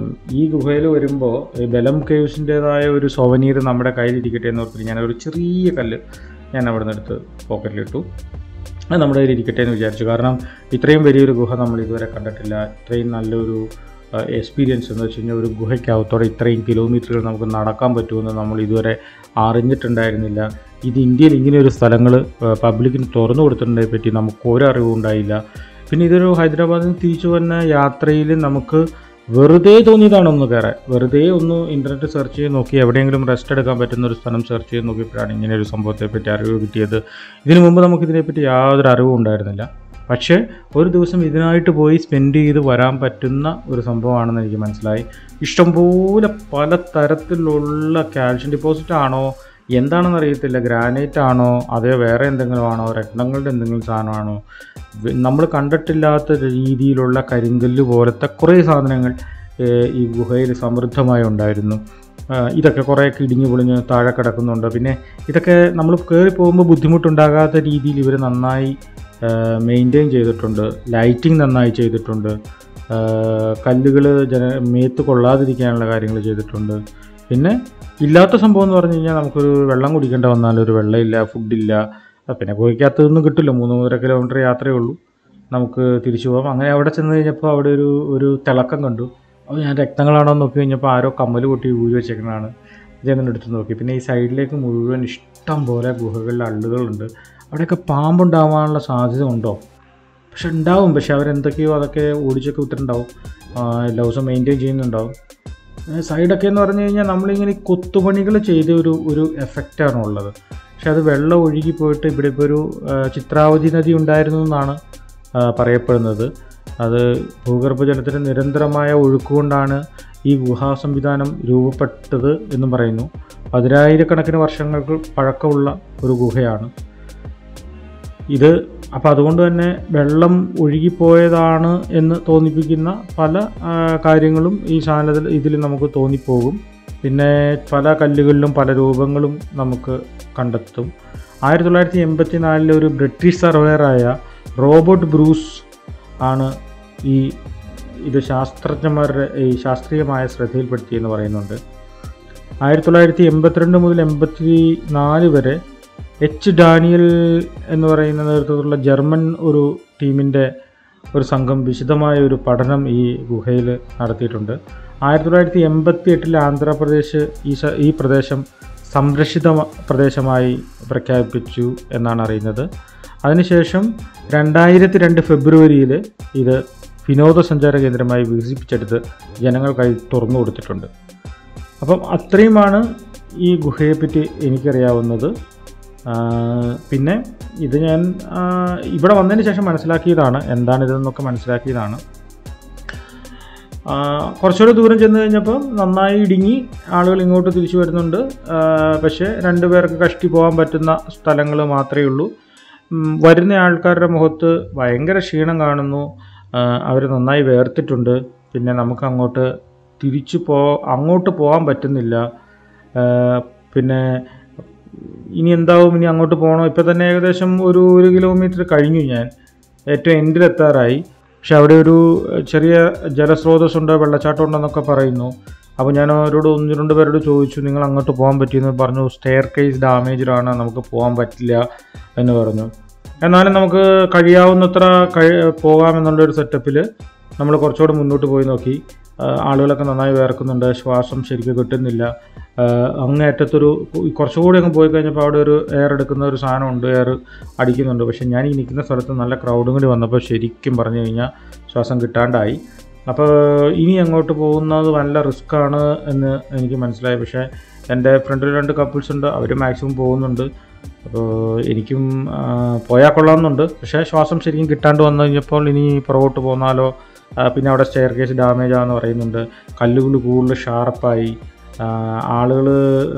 ഈ ഗുഹയിൽ വരുമ്പോൾ ഈ ബലം കേവ്സിൻ്റേതായ ഒരു സോവനീർ നമ്മുടെ കയ്യിലിരിക്കട്ടെ എന്ന് ഓർത്തിട്ട് ഞാൻ ഒരു ചെറിയ കല്ല് ഞാൻ അവിടെ നിന്ന് എടുത്ത് പോക്കറ്റിലിട്ടു അത് നമ്മുടെ കയ്യിൽ ഇരിക്കട്ടെ എന്ന് വിചാരിച്ചു കാരണം ഇത്രയും വലിയൊരു ഗുഹ നമ്മൾ ഇതുവരെ കണ്ടിട്ടില്ല ഇത്രയും നല്ലൊരു എക്സ്പീരിയൻസ് എന്ന് വെച്ച് കഴിഞ്ഞാൽ ഒരു ഗുഹയ്ക്കകത്തോടെ ഇത്രയും കിലോമീറ്ററുകൾ നമുക്ക് നടക്കാൻ പറ്റുമെന്ന് നമ്മൾ ഇതുവരെ അറിഞ്ഞിട്ടുണ്ടായിരുന്നില്ല ഇത് ഇന്ത്യയിൽ ഇങ്ങനെ ഒരു സ്ഥലങ്ങൾ പബ്ലിക്കിന് തുറന്നു കൊടുത്തിട്ടുണ്ടതിനെ പറ്റി നമുക്ക് ഒരു അറിവും ഉണ്ടായില്ല പിന്നെ ഇതൊരു ഹൈദരാബാദിൽ നിന്ന് തിരിച്ചു വന്ന യാത്രയിൽ നമുക്ക് വെറുതെ തോന്നിയതാണ് ഒന്ന് കയറാൻ വെറുതെ ഒന്ന് ഇൻ്റർനെറ്റ് സെർച്ച് ചെയ്ത് നോക്കി എവിടെയെങ്കിലും റെസ്റ്റ് എടുക്കാൻ പറ്റുന്ന ഒരു സ്ഥലം സെർച്ച് ചെയ്ത് നോക്കിയപ്പോഴാണ് ഇങ്ങനെ ഒരു സംഭവത്തെ പറ്റി അറിവ് കിട്ടിയത് ഇതിനു മുമ്പ് നമുക്ക് ഇതിനെപ്പറ്റി യാതൊരു അറിവും ഉണ്ടായിരുന്നില്ല പക്ഷേ ഒരു ദിവസം ഇതിനായിട്ട് പോയി സ്പെൻഡ് ചെയ്ത് വരാൻ പറ്റുന്ന ഒരു സംഭവമാണെന്ന് എനിക്ക് മനസ്സിലായി ഇഷ്ടംപോലെ പല തരത്തിലുള്ള കാൽഷ്യം ഡിപ്പോസിറ്റ് ആണോ എന്താണെന്ന് അറിയത്തില്ല ഗ്രാനൈറ്റ് ആണോ അതോ വേറെ എന്തെങ്കിലും ആണോ രത്നങ്ങളുടെ എന്തെങ്കിലും സാധനമാണോ നമ്മൾ കണ്ടിട്ടില്ലാത്ത രീതിയിലുള്ള കരിങ്കല്ല് പോലത്തെ കുറേ സാധനങ്ങൾ ഏഹ്, ഈ ഗുഹയിൽ സമൃദ്ധമായി ഉണ്ടായിരുന്നു ആഹ് ഇതൊക്കെ കുറേയൊക്കെ ഇടിഞ്ഞു പൊളിഞ്ഞ് താഴെ കിടക്കുന്നുണ്ട് പിന്നെ ഇതൊക്കെ നമ്മൾ കയറി പോകുമ്പോൾ ബുദ്ധിമുട്ടുണ്ടാകാത്ത രീതിയിൽ ഇവർ നന്നായി മെയിൻറ്റെയിൻ ചെയ്തിട്ടുണ്ട് ലൈറ്റിംഗ് നന്നായി ചെയ്തിട്ടുണ്ട് കല്ലുകൾ ജന മേത്ത് കൊള്ളാതിരിക്കാനുള്ള കാര്യങ്ങൾ ചെയ്തിട്ടുണ്ട് പിന്നെ ഇല്ലാത്ത സംഭവം എന്ന് പറഞ്ഞു കഴിഞ്ഞാൽ നമുക്കൊരു വെള്ളം കുടിക്കേണ്ട വന്നാൽ ഒരു വെള്ളമില്ല ഫുഡില്ല ആ, പിന്നെ ഗുഹയ്ക്കകത്തൊന്നും കിട്ടില്ല മൂന്ന് മൂന്നര കിലോമീറ്റർ യാത്രയേ ഉള്ളൂ നമുക്ക് തിരിച്ചു പോകാം അങ്ങനെ അവിടെ ചെന്ന് കഴിഞ്ഞപ്പോൾ അവിടെ ഒരു ഒരു തിളക്കം കണ്ടു അപ്പോൾ ഞാൻ രക്തങ്ങളാണോ എന്ന് നോക്കി കഴിഞ്ഞപ്പോൾ ആരോ കമ്മൽ പൊട്ടി ഊരി വെച്ചേക്കുന്നതാണ് ഇതെങ്ങനെ എടുത്ത് നോക്കി പിന്നെ ഈ സൈഡിലേക്ക് മുഴുവൻ ഇഷ്ടം പോലെ ഗുഹകളിൽ അള്ളുകളുണ്ട് അവിടെയൊക്കെ പാമ്പുണ്ടാവാനുള്ള സാധ്യത ഉണ്ടോ പക്ഷെ ഉണ്ടാവും പക്ഷെ അവരെന്തൊക്കെയോ അതൊക്കെ ഓടിച്ചൊക്കെ വിട്ടിട്ടുണ്ടാവും ആ, എല്ലാ ദിവസവും മെയിൻറ്റെയിൻ ചെയ്യുന്നുണ്ടാവും ഏ, സൈഡൊക്കെ എന്ന് പറഞ്ഞു കഴിഞ്ഞാൽ നമ്മളിങ്ങനെ ഈ കൊത്തുപണികൾ ചെയ്ത ഒരു ഒരു എഫക്റ്റാണ് ഉള്ളത് പക്ഷെ അത് വെള്ളം ഒഴുകി പോയിട്ട് ഇവിടെ ഇപ്പോൾ ഒരു ആ, ചിത്രാവതി നദി ഉണ്ടായിരുന്നു എന്നാണ് ആ, പറയപ്പെടുന്നത് അത് ഭൂഗർഭജലത്തിൻ്റെ നിരന്തരമായ ഒഴുക്കുകൊണ്ടാണ് ഈ ഗുഹാ സംവിധാനം രൂപപ്പെട്ടത് എന്നും പറയുന്നു പതിനായിരക്കണക്കിന് വർഷങ്ങൾക്ക് പഴക്കമുള്ള ഒരു ഗുഹയാണ് ഇത് അപ്പോൾ അതുകൊണ്ട് തന്നെ വെള്ളം ഒഴുകിപ്പോയതാണ് എന്ന് തോന്നിപ്പിക്കുന്ന പല ആ, കാര്യങ്ങളും ഈ സാധനത്തിൽ ഇതിൽ നമുക്ക് തോന്നിപ്പോകും പിന്നെ പല കല്ലുകളിലും പല രൂപങ്ങളും നമുക്ക് കണ്ടെത്തും ആയിരത്തി തൊള്ളായിരത്തി എൺപത്തി നാലിലെ ഒരു ബ്രിട്ടീഷ് സർവേയറായ റോബർട്ട് ബ്രൂസ് ആണ് ഈ ഇത് ശാസ്ത്രജ്ഞന്മാരുടെ ഈ ശാസ്ത്രീയമായ ശ്രദ്ധയിൽപ്പെടുത്തിയെന്ന് പറയുന്നുണ്ട് ആയിരത്തി തൊള്ളായിരത്തി എൺപത്തിരണ്ട് മുതൽ എൺപത്തി നാല് വരെ എച്ച് ഡാനിയൽ എന്ന് പറയുന്ന നേതൃത്വത്തിലുള്ള ജർമ്മൻ ഒരു ടീമിൻ്റെ ഒരു സംഘം വിശദമായ ഒരു പഠനം ഈ ഗുഹയിൽ നടത്തിയിട്ടുണ്ട് ആയിരത്തി തൊള്ളായിരത്തി എൺപത്തി എട്ടിൽ ആന്ധ്രാപ്രദേശ് ഈ സ- ഈ പ്രദേശം സംരക്ഷിത മ- പ്രദേശമായി പ്രഖ്യാപിച്ചു എന്നാണ് അറിയുന്നത് അതിനുശേഷം രണ്ടായിരത്തി രണ്ട് ഫെബ്രുവരിയിൽ ഇത് വിനോദസഞ്ചാര കേന്ദ്രമായി വികസിപ്പിച്ചെടുത്ത് ജനങ്ങൾക്കായി തുറന്നു കൊടുത്തിട്ടുണ്ട് അപ്പം അത്രയുമാണ് ഈ ഗുഹയെപ്പറ്റി എനിക്കറിയാവുന്നത് ആ, പിന്നെ ഇത് ഞാൻ ആ, ഇവിടെ വന്നതിന് ശേഷം മനസ്സിലാക്കിയതാണ് എന്താണിതെന്നൊക്കെ മനസ്സിലാക്കിയതാണ് ആ, കുറച്ചുകൂടെ ദൂരം ചെന്ന് കഴിഞ്ഞപ്പോൾ നന്നായി ഇടുങ്ങി ആളുകൾ ഇങ്ങോട്ട് തിരിച്ചു വരുന്നുണ്ട് ആ, പക്ഷേ രണ്ടുപേർക്ക് കഷ്ടി പോകാൻ പറ്റുന്ന സ്ഥലങ്ങൾ മാത്രമേ ഉള്ളൂ ഉം, വരുന്ന ആൾക്കാരുടെ മുഖത്ത് ഭയങ്കര ക്ഷീണം കാണുന്നു അവർ നന്നായി വേർത്തിട്ടുണ്ട് പിന്നെ നമുക്ക് അങ്ങോട്ട് തിരിച്ചു പോ അങ്ങോട്ട് പോകാൻ പറ്റുന്നില്ല ആ, പിന്നെ ഇനി എന്താവും ഇനി അങ്ങോട്ട് പോകണോ ഇപ്പം തന്നെ ഏകദേശം ഒരു ഒരു കിലോമീറ്റർ കഴിഞ്ഞു ഞാൻ ഏറ്റവും എൻഡിലെത്താറായി പക്ഷെ അവിടെ ഒരു ചെറിയ ജലസ്രോതസ്സുണ്ട് വെള്ളച്ചാട്ടം ഉണ്ടെന്നൊക്കെ പറയുന്നു അപ്പോൾ ഞാൻ അവരോട് ഒന്ന് രണ്ട് പേരോട് ചോദിച്ചു നിങ്ങൾ അങ്ങോട്ട് പോകാൻ പറ്റിയെന്ന് പറഞ്ഞു സ്റ്റെയർ കേസ് ഡാമേജ്ഡാണ് നമുക്ക് പോകാൻ പറ്റില്ല എന്ന് പറഞ്ഞു എന്നാലും നമുക്ക് കഴിയാവുന്നത്ര കഴി പോകാമെന്നുള്ളൊരു സെറ്റപ്പിൽ നമ്മൾ കുറച്ചുകൂടെ മുന്നോട്ട് പോയി നോക്കി ആ, ആളുകളൊക്കെ നന്നായി വേർക്കുന്നുണ്ട് ശ്വാസം ശരിക്കും കിട്ടുന്നില്ല ആ, അങ്ങേയറ്റത്തൊരു കുറച്ചുകൂടി അങ്ങ് പോയി കഴിഞ്ഞപ്പോൾ അവിടെ ഒരു എയർ എടുക്കുന്ന ഒരു സാധനമുണ്ട് എയർ അടിക്കുന്നുണ്ട് പക്ഷേ ഞാൻ ഈ നിൽക്കുന്ന സ്ഥലത്ത് നല്ല ക്രൗഡും കൂടി വന്നപ്പോൾ ശരിക്കും പറഞ്ഞു കഴിഞ്ഞാൽ ശ്വാസം കിട്ടാണ്ടായി അപ്പോൾ ഇനി അങ്ങോട്ട് പോകുന്നത് നല്ല റിസ്ക്കാണ് എന്ന് എനിക്ക് മനസ്സിലായി പക്ഷേ എൻ്റെ ഫ്രണ്ടിൽ രണ്ട് കപ്പിൾസ് ഉണ്ട് അവർ മാക്സിമം പോകുന്നുണ്ട് അപ്പോൾ എനിക്കും ആ, പോയാൽ കൊള്ളാമെന്നുണ്ട് പക്ഷേ ശ്വാസം ശരിക്കും കിട്ടാണ്ട് വന്നു കഴിഞ്ഞപ്പോൾ ഇനി പുറകോട്ട് പോന്നാലോ ആ, പിന്നെ അവിടെ സ്റ്റെയർ കേസ് ഡാമേജ് ആണെന്ന് പറയുന്നുണ്ട് കല്ലുകൾ കൂടുതൽ ഷാർപ്പായി ആളുകൾ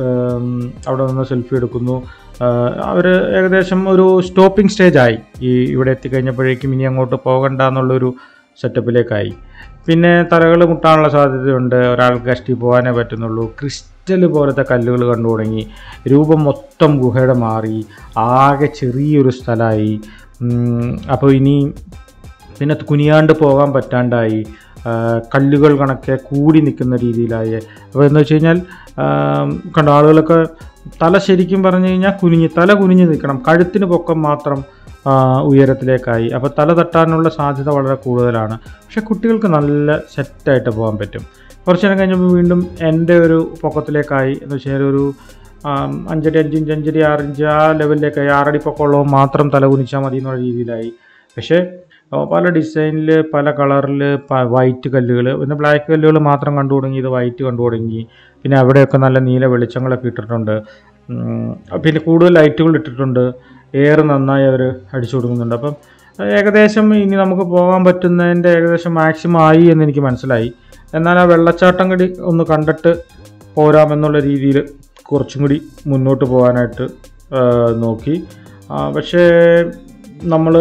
അവിടെ നിന്ന് സെൽഫി എടുക്കുന്നു അവർ ഏകദേശം ഒരു സ്റ്റോപ്പിംഗ് സ്റ്റേജായി ഈ ഇവിടെ എത്തിക്കഴിഞ്ഞപ്പോഴേക്കും ഇനി അങ്ങോട്ട് പോകണ്ട എന്നുള്ളൊരു സെറ്റപ്പിലേക്കായി പിന്നെ തലകൾ മുട്ടാനുള്ള സാധ്യതയുണ്ട് ഒരാൾക്ക് കഷ്ടി പോകാനേ പറ്റുന്നുള്ളൂ ക്രിസ്റ്റൽ പോലത്തെ കല്ലുകൾ കണ്ടു തുടങ്ങി രൂപം മൊത്തം ഗുഹയുടെ മാറി ആകെ ചെറിയൊരു സ്ഥലമായി അപ്പോൾ ഇനി പിന്നെ കുനിയാണ്ട് പോകാൻ പറ്റാണ്ടായി ആ, കല്ലുകൾ കണക്കെ കൂടി നിൽക്കുന്ന രീതിയിലായി അപ്പോൾ എന്ന് വെച്ച് കഴിഞ്ഞാൽ ആ, കണ്ട ആളുകളൊക്കെ തല ശരിക്കും പറഞ്ഞു കഴിഞ്ഞാൽ കുനിഞ്ഞ് തല കുനിഞ്ഞ് നിൽക്കണം കഴുത്തിന് പൊക്കം മാത്രം ആ, ഉയരത്തിലേക്കായി അപ്പോൾ തല തട്ടാനുള്ള സാധ്യത വളരെ കൂടുതലാണ് പക്ഷേ കുട്ടികൾക്ക് നല്ല സെറ്റായിട്ട് പോകാൻ പറ്റും കുറച്ച് നേരം കഴിഞ്ഞപ്പോൾ വീണ്ടും എൻ്റെ ഒരു പൊക്കത്തിലേക്കായി എന്ന് വെച്ചാൽ ഒരു ആം, അഞ്ചടി അഞ്ചിഞ്ച് അഞ്ചടി ആറിഞ്ച് ആ ലെവലിലേക്കായി ആറടി പൊക്കമുള്ളവ മാത്രം തല കുനിച്ചാൽ മതി എന്നുള്ള രീതിയിലായി പക്ഷേ ആ, പല ഡിസൈനിൽ പല കളറിൽ വൈറ്റ് കല്ലുകൾ പിന്നെ ബ്ലാക്ക് കല്ലുകൾ മാത്രം കണ്ടു തുടങ്ങി ഇത് വൈറ്റ് കണ്ടു തുടങ്ങി പിന്നെ അവിടെയൊക്കെ നല്ല നീല വെളിച്ചങ്ങളൊക്കെ ഇട്ടിട്ടുണ്ട് ഉം, പിന്നെ കൂടുതൽ ലൈറ്റുകൾ ഇട്ടിട്ടുണ്ട് എയർ നന്നായി അവർ അടിച്ചു കൊടുക്കുന്നുണ്ട് അപ്പം ഏകദേശം ഇനി നമുക്ക് പോകാൻ പറ്റുന്നതിൻ്റെ ഏകദേശം മാക്സിമം ആയി എന്ന് എനിക്ക് മനസ്സിലായി എന്നാൽ ആ വെള്ളച്ചാട്ടം കൂടി ഒന്ന് കണ്ടിട്ട് പോരാമെന്നുള്ള രീതിയിൽ കുറച്ചും കൂടി മുന്നോട്ട് പോകാനായിട്ട് ആ, നോക്കി ആ, പക്ഷേ നമ്മൾ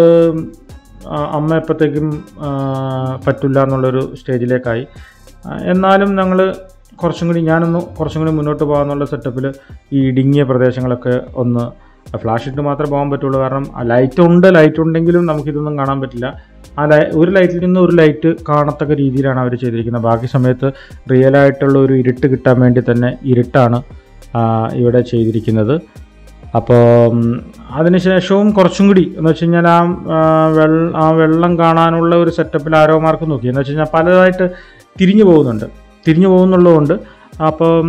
അമ്മ എപ്പോഴത്തേക്കും പറ്റില്ല എന്നുള്ളൊരു സ്റ്റേജിലേക്കായി ആ, എന്നാലും ഞങ്ങൾ കുറച്ചും കൂടി ഞാനൊന്ന് കുറച്ചും കൂടി മുന്നോട്ട് പോകാമെന്നുള്ള സെറ്റപ്പിൽ ഈ ഇടുങ്ങിയ പ്രദേശങ്ങളൊക്കെ ഒന്ന് ഫ്ലാഷ് ഇട്ട് മാത്രമേ പോകാൻ പറ്റുള്ളൂ കാരണം ലൈറ്റ് ഉണ്ട് ലൈറ്റ് ഉണ്ടെങ്കിലും നമുക്കിതൊന്നും കാണാൻ പറ്റില്ല ആ ലൈ ഒരു ലൈറ്റിൽ നിന്ന് ഒരു ലൈറ്റ് കാണത്തക്ക രീതിയിലാണ് അവർ ചെയ്തിരിക്കുന്നത് ബാക്കി സമയത്ത് റിയൽ ആയിട്ടുള്ള ഒരു ഇരുട്ട് കിട്ടാൻ വേണ്ടി തന്നെ ഇരുട്ടാണ് ആ, ഇവിടെ ചെയ്തിരിക്കുന്നത് അപ്പോൾ അതിനുശേഷവും കുറച്ചും കൂടി എന്ന് വെച്ച് കഴിഞ്ഞാൽ ആ ആ, വെള്ള ആ വെള്ളം കാണാനുള്ള ഒരു സെറ്റപ്പിൽ ആരോ മാർക്ക് നോക്കി എന്ന് വെച്ച് കഴിഞ്ഞാൽ പലതായിട്ട് തിരിഞ്ഞു പോകുന്നുണ്ട് തിരിഞ്ഞു പോകുന്നുള്ളതുകൊണ്ട് അപ്പം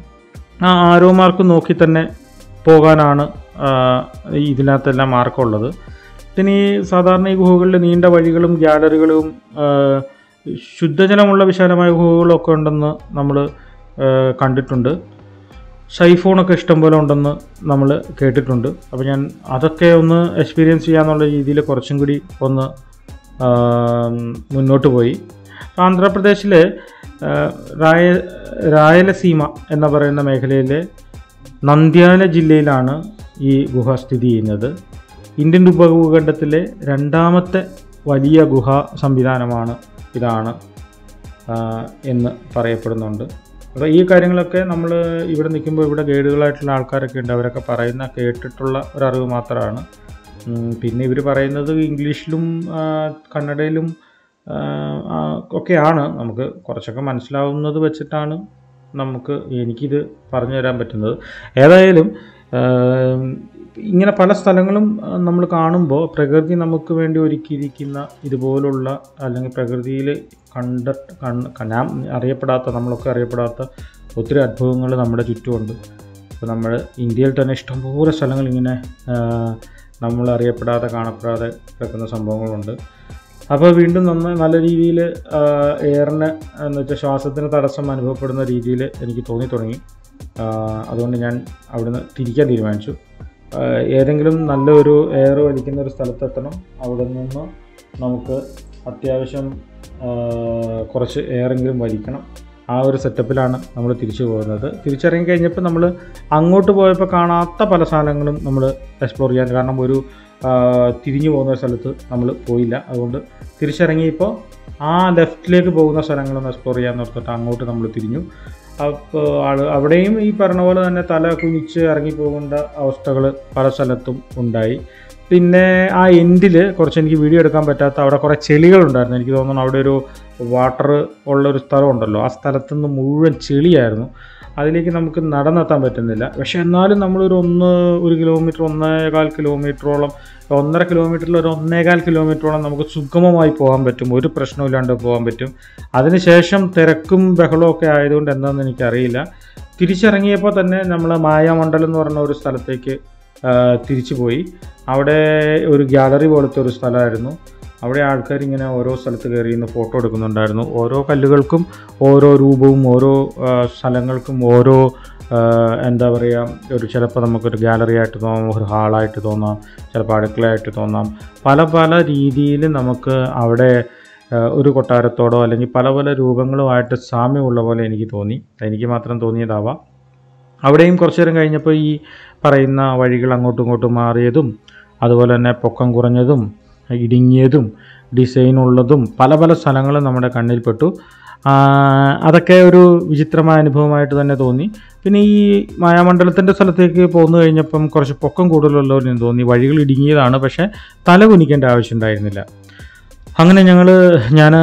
ആ ആരോ മാർക്ക് നോക്കി തന്നെ പോകാനാണ് ആ, ഇതിനകത്തെല്ലാം മാർക്കുള്ളത് പിന്നെ ഈ സാധാരണ ഈ ഗുഹകളിൽ നീണ്ട വഴികളും ഗ്യാലറികളും ആ, ശുദ്ധജലമുള്ള വിശാലമായ ഗുഹകളും ഒക്കെ ഉണ്ടെന്ന് നമ്മൾ കണ്ടിട്ടുണ്ട് ഷൈഫോണൊക്കെ ഇഷ്ടംപോലെ ഉണ്ടെന്ന് നമ്മൾ കേട്ടിട്ടുണ്ട് അപ്പോൾ ഞാൻ അതൊക്കെ ഒന്ന് എക്സ്പീരിയൻസ് ചെയ്യാന്നുള്ള രീതിയിൽ കുറച്ചും കൂടി ഒന്ന് ആ, മുന്നോട്ട് പോയി ആന്ധ്രാപ്രദേശിലെ ആ, റായ രായലസീമ എന്ന് പറയുന്ന മേഖലയിലെ നന്ദ്യാല ജില്ലയിലാണ് ഈ ഗുഹ സ്ഥിതി ചെയ്യുന്നത് ഇന്ത്യൻ ഉപഭൂഖണ്ഡത്തിലെ രണ്ടാമത്തെ വലിയ ഗുഹ സംവിധാനമാണ് ഇതാണ് ആ, എന്ന് പറയപ്പെടുന്നുണ്ട് അപ്പോൾ ഈ കാര്യങ്ങളൊക്കെ നമ്മൾ ഇവിടെ നിൽക്കുമ്പോൾ ഇവിടെ ഗൈഡുകളായിട്ടുള്ള ആൾക്കാരൊക്കെ ഉണ്ട് അവരൊക്കെ പറയുന്ന കേട്ടിട്ടുള്ള ഒരറിവ് മാത്രമാണ് ഉം, പിന്നെ ഇവർ പറയുന്നത് ഇംഗ്ലീഷിലും ആ, കന്നഡയിലും ആ, ആ, ഒക്കെയാണ് നമുക്ക് കുറച്ചൊക്കെ മനസ്സിലാവുന്നത് വെച്ചിട്ടാണ് നമുക്ക് എനിക്കിത് പറഞ്ഞു തരാൻ പറ്റുന്നത് ഏതായാലും ആ, ഇങ്ങനെ പല സ്ഥലങ്ങളും നമ്മൾ കാണുമ്പോൾ പ്രകൃതി നമുക്ക് വേണ്ടി ഒരുക്കിയിരിക്കുന്ന ഇതുപോലുള്ള അല്ലെങ്കിൽ പ്രകൃതിയിൽ കണ്ട കണ് ഞാൻ അറിയപ്പെടാത്ത നമ്മളൊക്കെ അറിയപ്പെടാത്ത ഒത്തിരി അത്ഭുതങ്ങൾ നമ്മുടെ ചുറ്റുമുണ്ട് ഇപ്പോൾ നമ്മൾ ഇന്ത്യയിൽ തന്നെ ഇഷ്ടംപോലെ സ്ഥലങ്ങൾ ഇങ്ങനെ ആ, നമ്മൾ അറിയപ്പെടാതെ കാണപ്പെടാതെ കിടക്കുന്ന സംഭവങ്ങളുണ്ട് അപ്പോൾ വീണ്ടും നന്നായി നല്ല രീതിയിൽ എയറിന് എന്ന് വെച്ചാൽ ശ്വാസത്തിന് തടസ്സം അനുഭവപ്പെടുന്ന രീതിയിൽ എനിക്ക് തോന്നി തുടങ്ങി ആ, അതുകൊണ്ട് ഞാൻ അവിടുന്ന് തിരിക്കാൻ തീരുമാനിച്ചു ആ, ഏതെങ്കിലും നല്ലൊരു എയർ വലിക്കുന്ന ഒരു സ്ഥലത്തെത്തണം അവിടെ നിന്ന് നമുക്ക് അത്യാവശ്യം ആ, കുറച്ച് എയറെങ്കിലും വലിക്കണം ആ ഒരു സെറ്റപ്പിലാണ് നമ്മൾ തിരിച്ചു പോകുന്നത് തിരിച്ചിറങ്ങി കഴിഞ്ഞപ്പോൾ നമ്മൾ അങ്ങോട്ട് പോയപ്പോൾ കാണാത്ത പല സാധനങ്ങളും നമ്മൾ എക്സ്പ്ലോർ ചെയ്യാൻ കാരണം ഒരു ആ, തിരിഞ്ഞു പോകുന്ന ഒരു സ്ഥലത്ത് നമ്മൾ പോയില്ല അതുകൊണ്ട് തിരിച്ചിറങ്ങിയപ്പോൾ ആ ലെഫ്റ്റിലേക്ക് പോകുന്ന സ്ഥലങ്ങളൊന്ന് എക്സ്പ്ലോർ ചെയ്യാൻ ഓർത്തിട്ട് അങ്ങോട്ട് നമ്മൾ തിരിഞ്ഞു അപ്പോൾ ആള് അവിടെയും ഈ പറഞ്ഞ പോലെ തന്നെ തല കുനിച്ച് ഇറങ്ങി പോകേണ്ട അവസ്ഥകൾ പല സ്ഥലത്തും ഉണ്ടായി പിന്നെ ആ എൻഡിൽ കുറച്ച് എനിക്ക് വീഡിയോ എടുക്കാൻ പറ്റാത്ത അവിടെ കുറേ ചെളികളുണ്ടായിരുന്നു എനിക്ക് തോന്നുന്നു അവിടെ ഒരു വാട്ടർ ഉള്ള ഒരു സ്ഥലമുണ്ടല്ലോ ആ സ്ഥലത്തുനിന്ന് മുഴുവൻ ചെളിയായിരുന്നു അതിലേക്ക് നമുക്ക് നടന്നെത്താൻ പറ്റുന്നില്ല പക്ഷെ എന്നാലും നമ്മളൊരു ഒന്ന് ഒരു കിലോമീറ്റർ ഒന്നേകാൽ കിലോമീറ്ററോളം ഒന്നര കിലോമീറ്ററിൽ ഒരു ഒന്നേകാൽ കിലോമീറ്ററോളം നമുക്ക് സുഗമമായി പോകാൻ പറ്റും ഒരു പ്രശ്നമില്ലാണ്ട് പോകാൻ പറ്റും അതിനുശേഷം തിരക്കും ബഹളവും ഒക്കെ ആയതുകൊണ്ട് എന്താണെന്ന് എനിക്കറിയില്ല തിരിച്ചിറങ്ങിയപ്പോൾ തന്നെ നമ്മൾ മായാമണ്ഡലം എന്ന് പറഞ്ഞ ഒരു സ്ഥലത്തേക്ക് ആ, തിരിച്ചു പോയി അവിടെ ഒരു ഗ്യാലറി പോലത്തെ ഒരു സ്ഥലമായിരുന്നു അവിടെ ആൾക്കാർ ഇങ്ങനെ ഓരോ സ്ഥലത്ത് കയറി നിന്ന് ഫോട്ടോ എടുക്കുന്നുണ്ടായിരുന്നു ഓരോ കല്ലുകൾക്കും ഓരോ രൂപവും ഓരോ ആ, സ്ഥലങ്ങൾക്കും ഓരോ ആ, എന്താ പറയുക ഒരു ചിലപ്പോൾ നമുക്കൊരു ഗാലറി ആയിട്ട് തോന്നാം ഒരു ഹാളായിട്ട് തോന്നാം ചിലപ്പോൾ അടുക്കളയായിട്ട് തോന്നാം പല പല രീതിയിൽ നമുക്ക് അവിടെ ആ, ഒരു കൊട്ടാരത്തോടോ അല്ലെങ്കിൽ പല പല രൂപങ്ങളുമായിട്ട് സാമ്യമുള്ള പോലെ എനിക്ക് തോന്നി എനിക്ക് മാത്രം തോന്നിയതാവാം അവിടെയും കുറച്ചു നേരം കഴിഞ്ഞപ്പോൾ ഈ പറയുന്ന വഴികൾ അങ്ങോട്ടും ഇങ്ങോട്ടും മാറിയതും അതുപോലെ തന്നെ പൊക്കം കുറഞ്ഞതും ഇടുങ്ങിയതും ഡിസൈൻ ഉള്ളതും പല പല സ്ഥലങ്ങളും നമ്മുടെ കണ്ണിൽപ്പെട്ടു ആ, അതൊക്കെ ഒരു വിചിത്രമായ അനുഭവമായിട്ട് തന്നെ തോന്നി പിന്നെ ഈ മായാമണ്ഡലത്തിൻ്റെ സ്ഥലത്തേക്ക് പോന്നു കഴിഞ്ഞപ്പം കുറച്ച് പൊക്കം കൂടുതലുള്ളവർ തോന്നി വഴികൾ ഇടുങ്ങിയതാണ് പക്ഷേ തല കുനിക്കേണ്ട ആവശ്യമുണ്ടായിരുന്നില്ല അങ്ങനെ ഞങ്ങൾ ഞാൻ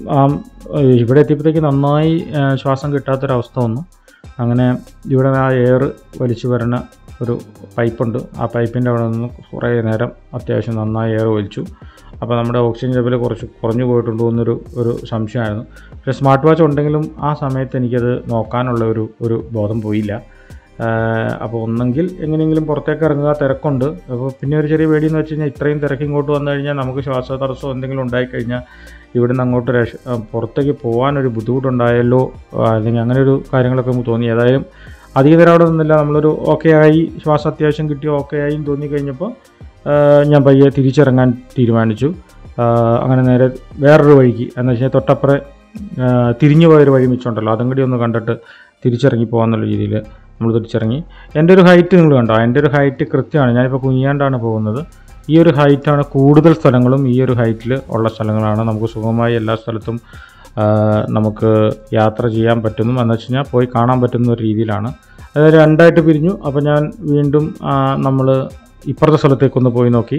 ഇവിടെ എത്തിയപ്പോഴത്തേക്ക് നന്നായി ആ, ശ്വാസം കിട്ടാത്തൊരവസ്ഥ വന്നു അങ്ങനെ ഇവിടെ ആ എയർ വലിച്ചു വരുന്ന ഒരു പൈപ്പുണ്ട് ആ പൈപ്പിൻ്റെ അവിടെ നിന്ന് കുറേ നേരം അത്യാവശ്യം നന്നായി എയർ വലിച്ചു അപ്പോൾ നമ്മുടെ ഓക്സിജൻ ലെവൽ കുറച്ച് കുറഞ്ഞു പോയിട്ടുണ്ടോ എന്നൊരു ഒരു സംശയമായിരുന്നു പക്ഷേ സ്മാർട്ട് വാച്ച് ഉണ്ടെങ്കിലും ആ സമയത്ത് എനിക്കത് നോക്കാനുള്ള ഒരു ഒരു ബോധം പോയില്ല ആഹ് അപ്പോൾ ഒന്നെങ്കിൽ എങ്ങനെയെങ്കിലും പുറത്തേക്ക് ഇറങ്ങുക തിരക്കുണ്ട് അപ്പോൾ പിന്നെ ഒരു ചെറിയ പേടിയെന്ന് വെച്ച് കഴിഞ്ഞാൽ ഇത്രയും തിരക്ക് ഇങ്ങോട്ട് വന്നു കഴിഞ്ഞാൽ നമുക്ക് ശ്വാസതടസ്സം എന്തെങ്കിലും ഉണ്ടായിക്കഴിഞ്ഞാൽ ഇവിടുന്ന് അങ്ങോട്ട് രക്ഷ ആ, പുറത്തേക്ക് പോകാനൊരു ബുദ്ധിമുട്ടുണ്ടായല്ലോ ആ, അല്ലെങ്കിൽ അങ്ങനെ ഒരു കാര്യങ്ങളൊക്കെ നമുക്ക് തോന്നി ഏതായാലും അധിക നേരം അവിടെ നിന്നില്ല നമ്മളൊരു ഓക്കെ ആയി ശ്വാസം അത്യാവശ്യം കിട്ടി ഓക്കെ ആയി എന്ന് തോന്നി കഴിഞ്ഞപ്പോൾ ആ, ഞാൻ പയ്യെ തിരിച്ചിറങ്ങാൻ തീരുമാനിച്ചു ആ, അങ്ങനെ നേരെ വേറൊരു വഴിക്ക് എന്ന് വെച്ചാൽ തൊട്ടപ്പുറം ആ, തിരിഞ്ഞു പോയൊരു വഴി മിച്ചമുണ്ടല്ലോ അതും കൂടി ഒന്ന് കണ്ടിട്ട് തിരിച്ചിറങ്ങി പോകാന്നുള്ള രീതിയിൽ നമ്മൾ തിരിച്ചിറങ്ങി എൻ്റെ ഒരു ഹൈറ്റ് നിങ്ങൾ കണ്ടോ എൻ്റെ ഒരു ഹൈറ്റ് കൃത്യമാണ് ഞാനിപ്പോൾ കുഞ്ഞാണ്ടാണ് പോകുന്നത് ഈ ഒരു ഹൈറ്റാണ് കൂടുതൽ സ്ഥലങ്ങളും ഈ ഒരു ഹൈറ്റിൽ ഉള്ള സ്ഥലങ്ങളാണ് നമുക്ക് സുഖമായി എല്ലാ സ്ഥലത്തും ആ, നമുക്ക് യാത്ര ചെയ്യാൻ പറ്റുന്നു എന്ന് വെച്ച് കഴിഞ്ഞാൽ പോയി കാണാൻ പറ്റുന്ന ഒരു രീതിയിലാണ് അതായത് രണ്ടായിട്ട് പിരിഞ്ഞു അപ്പോൾ ഞാൻ വീണ്ടും നമ്മൾ ഇപ്പുറത്തെ സ്ഥലത്തേക്കൊന്ന് പോയി നോക്കി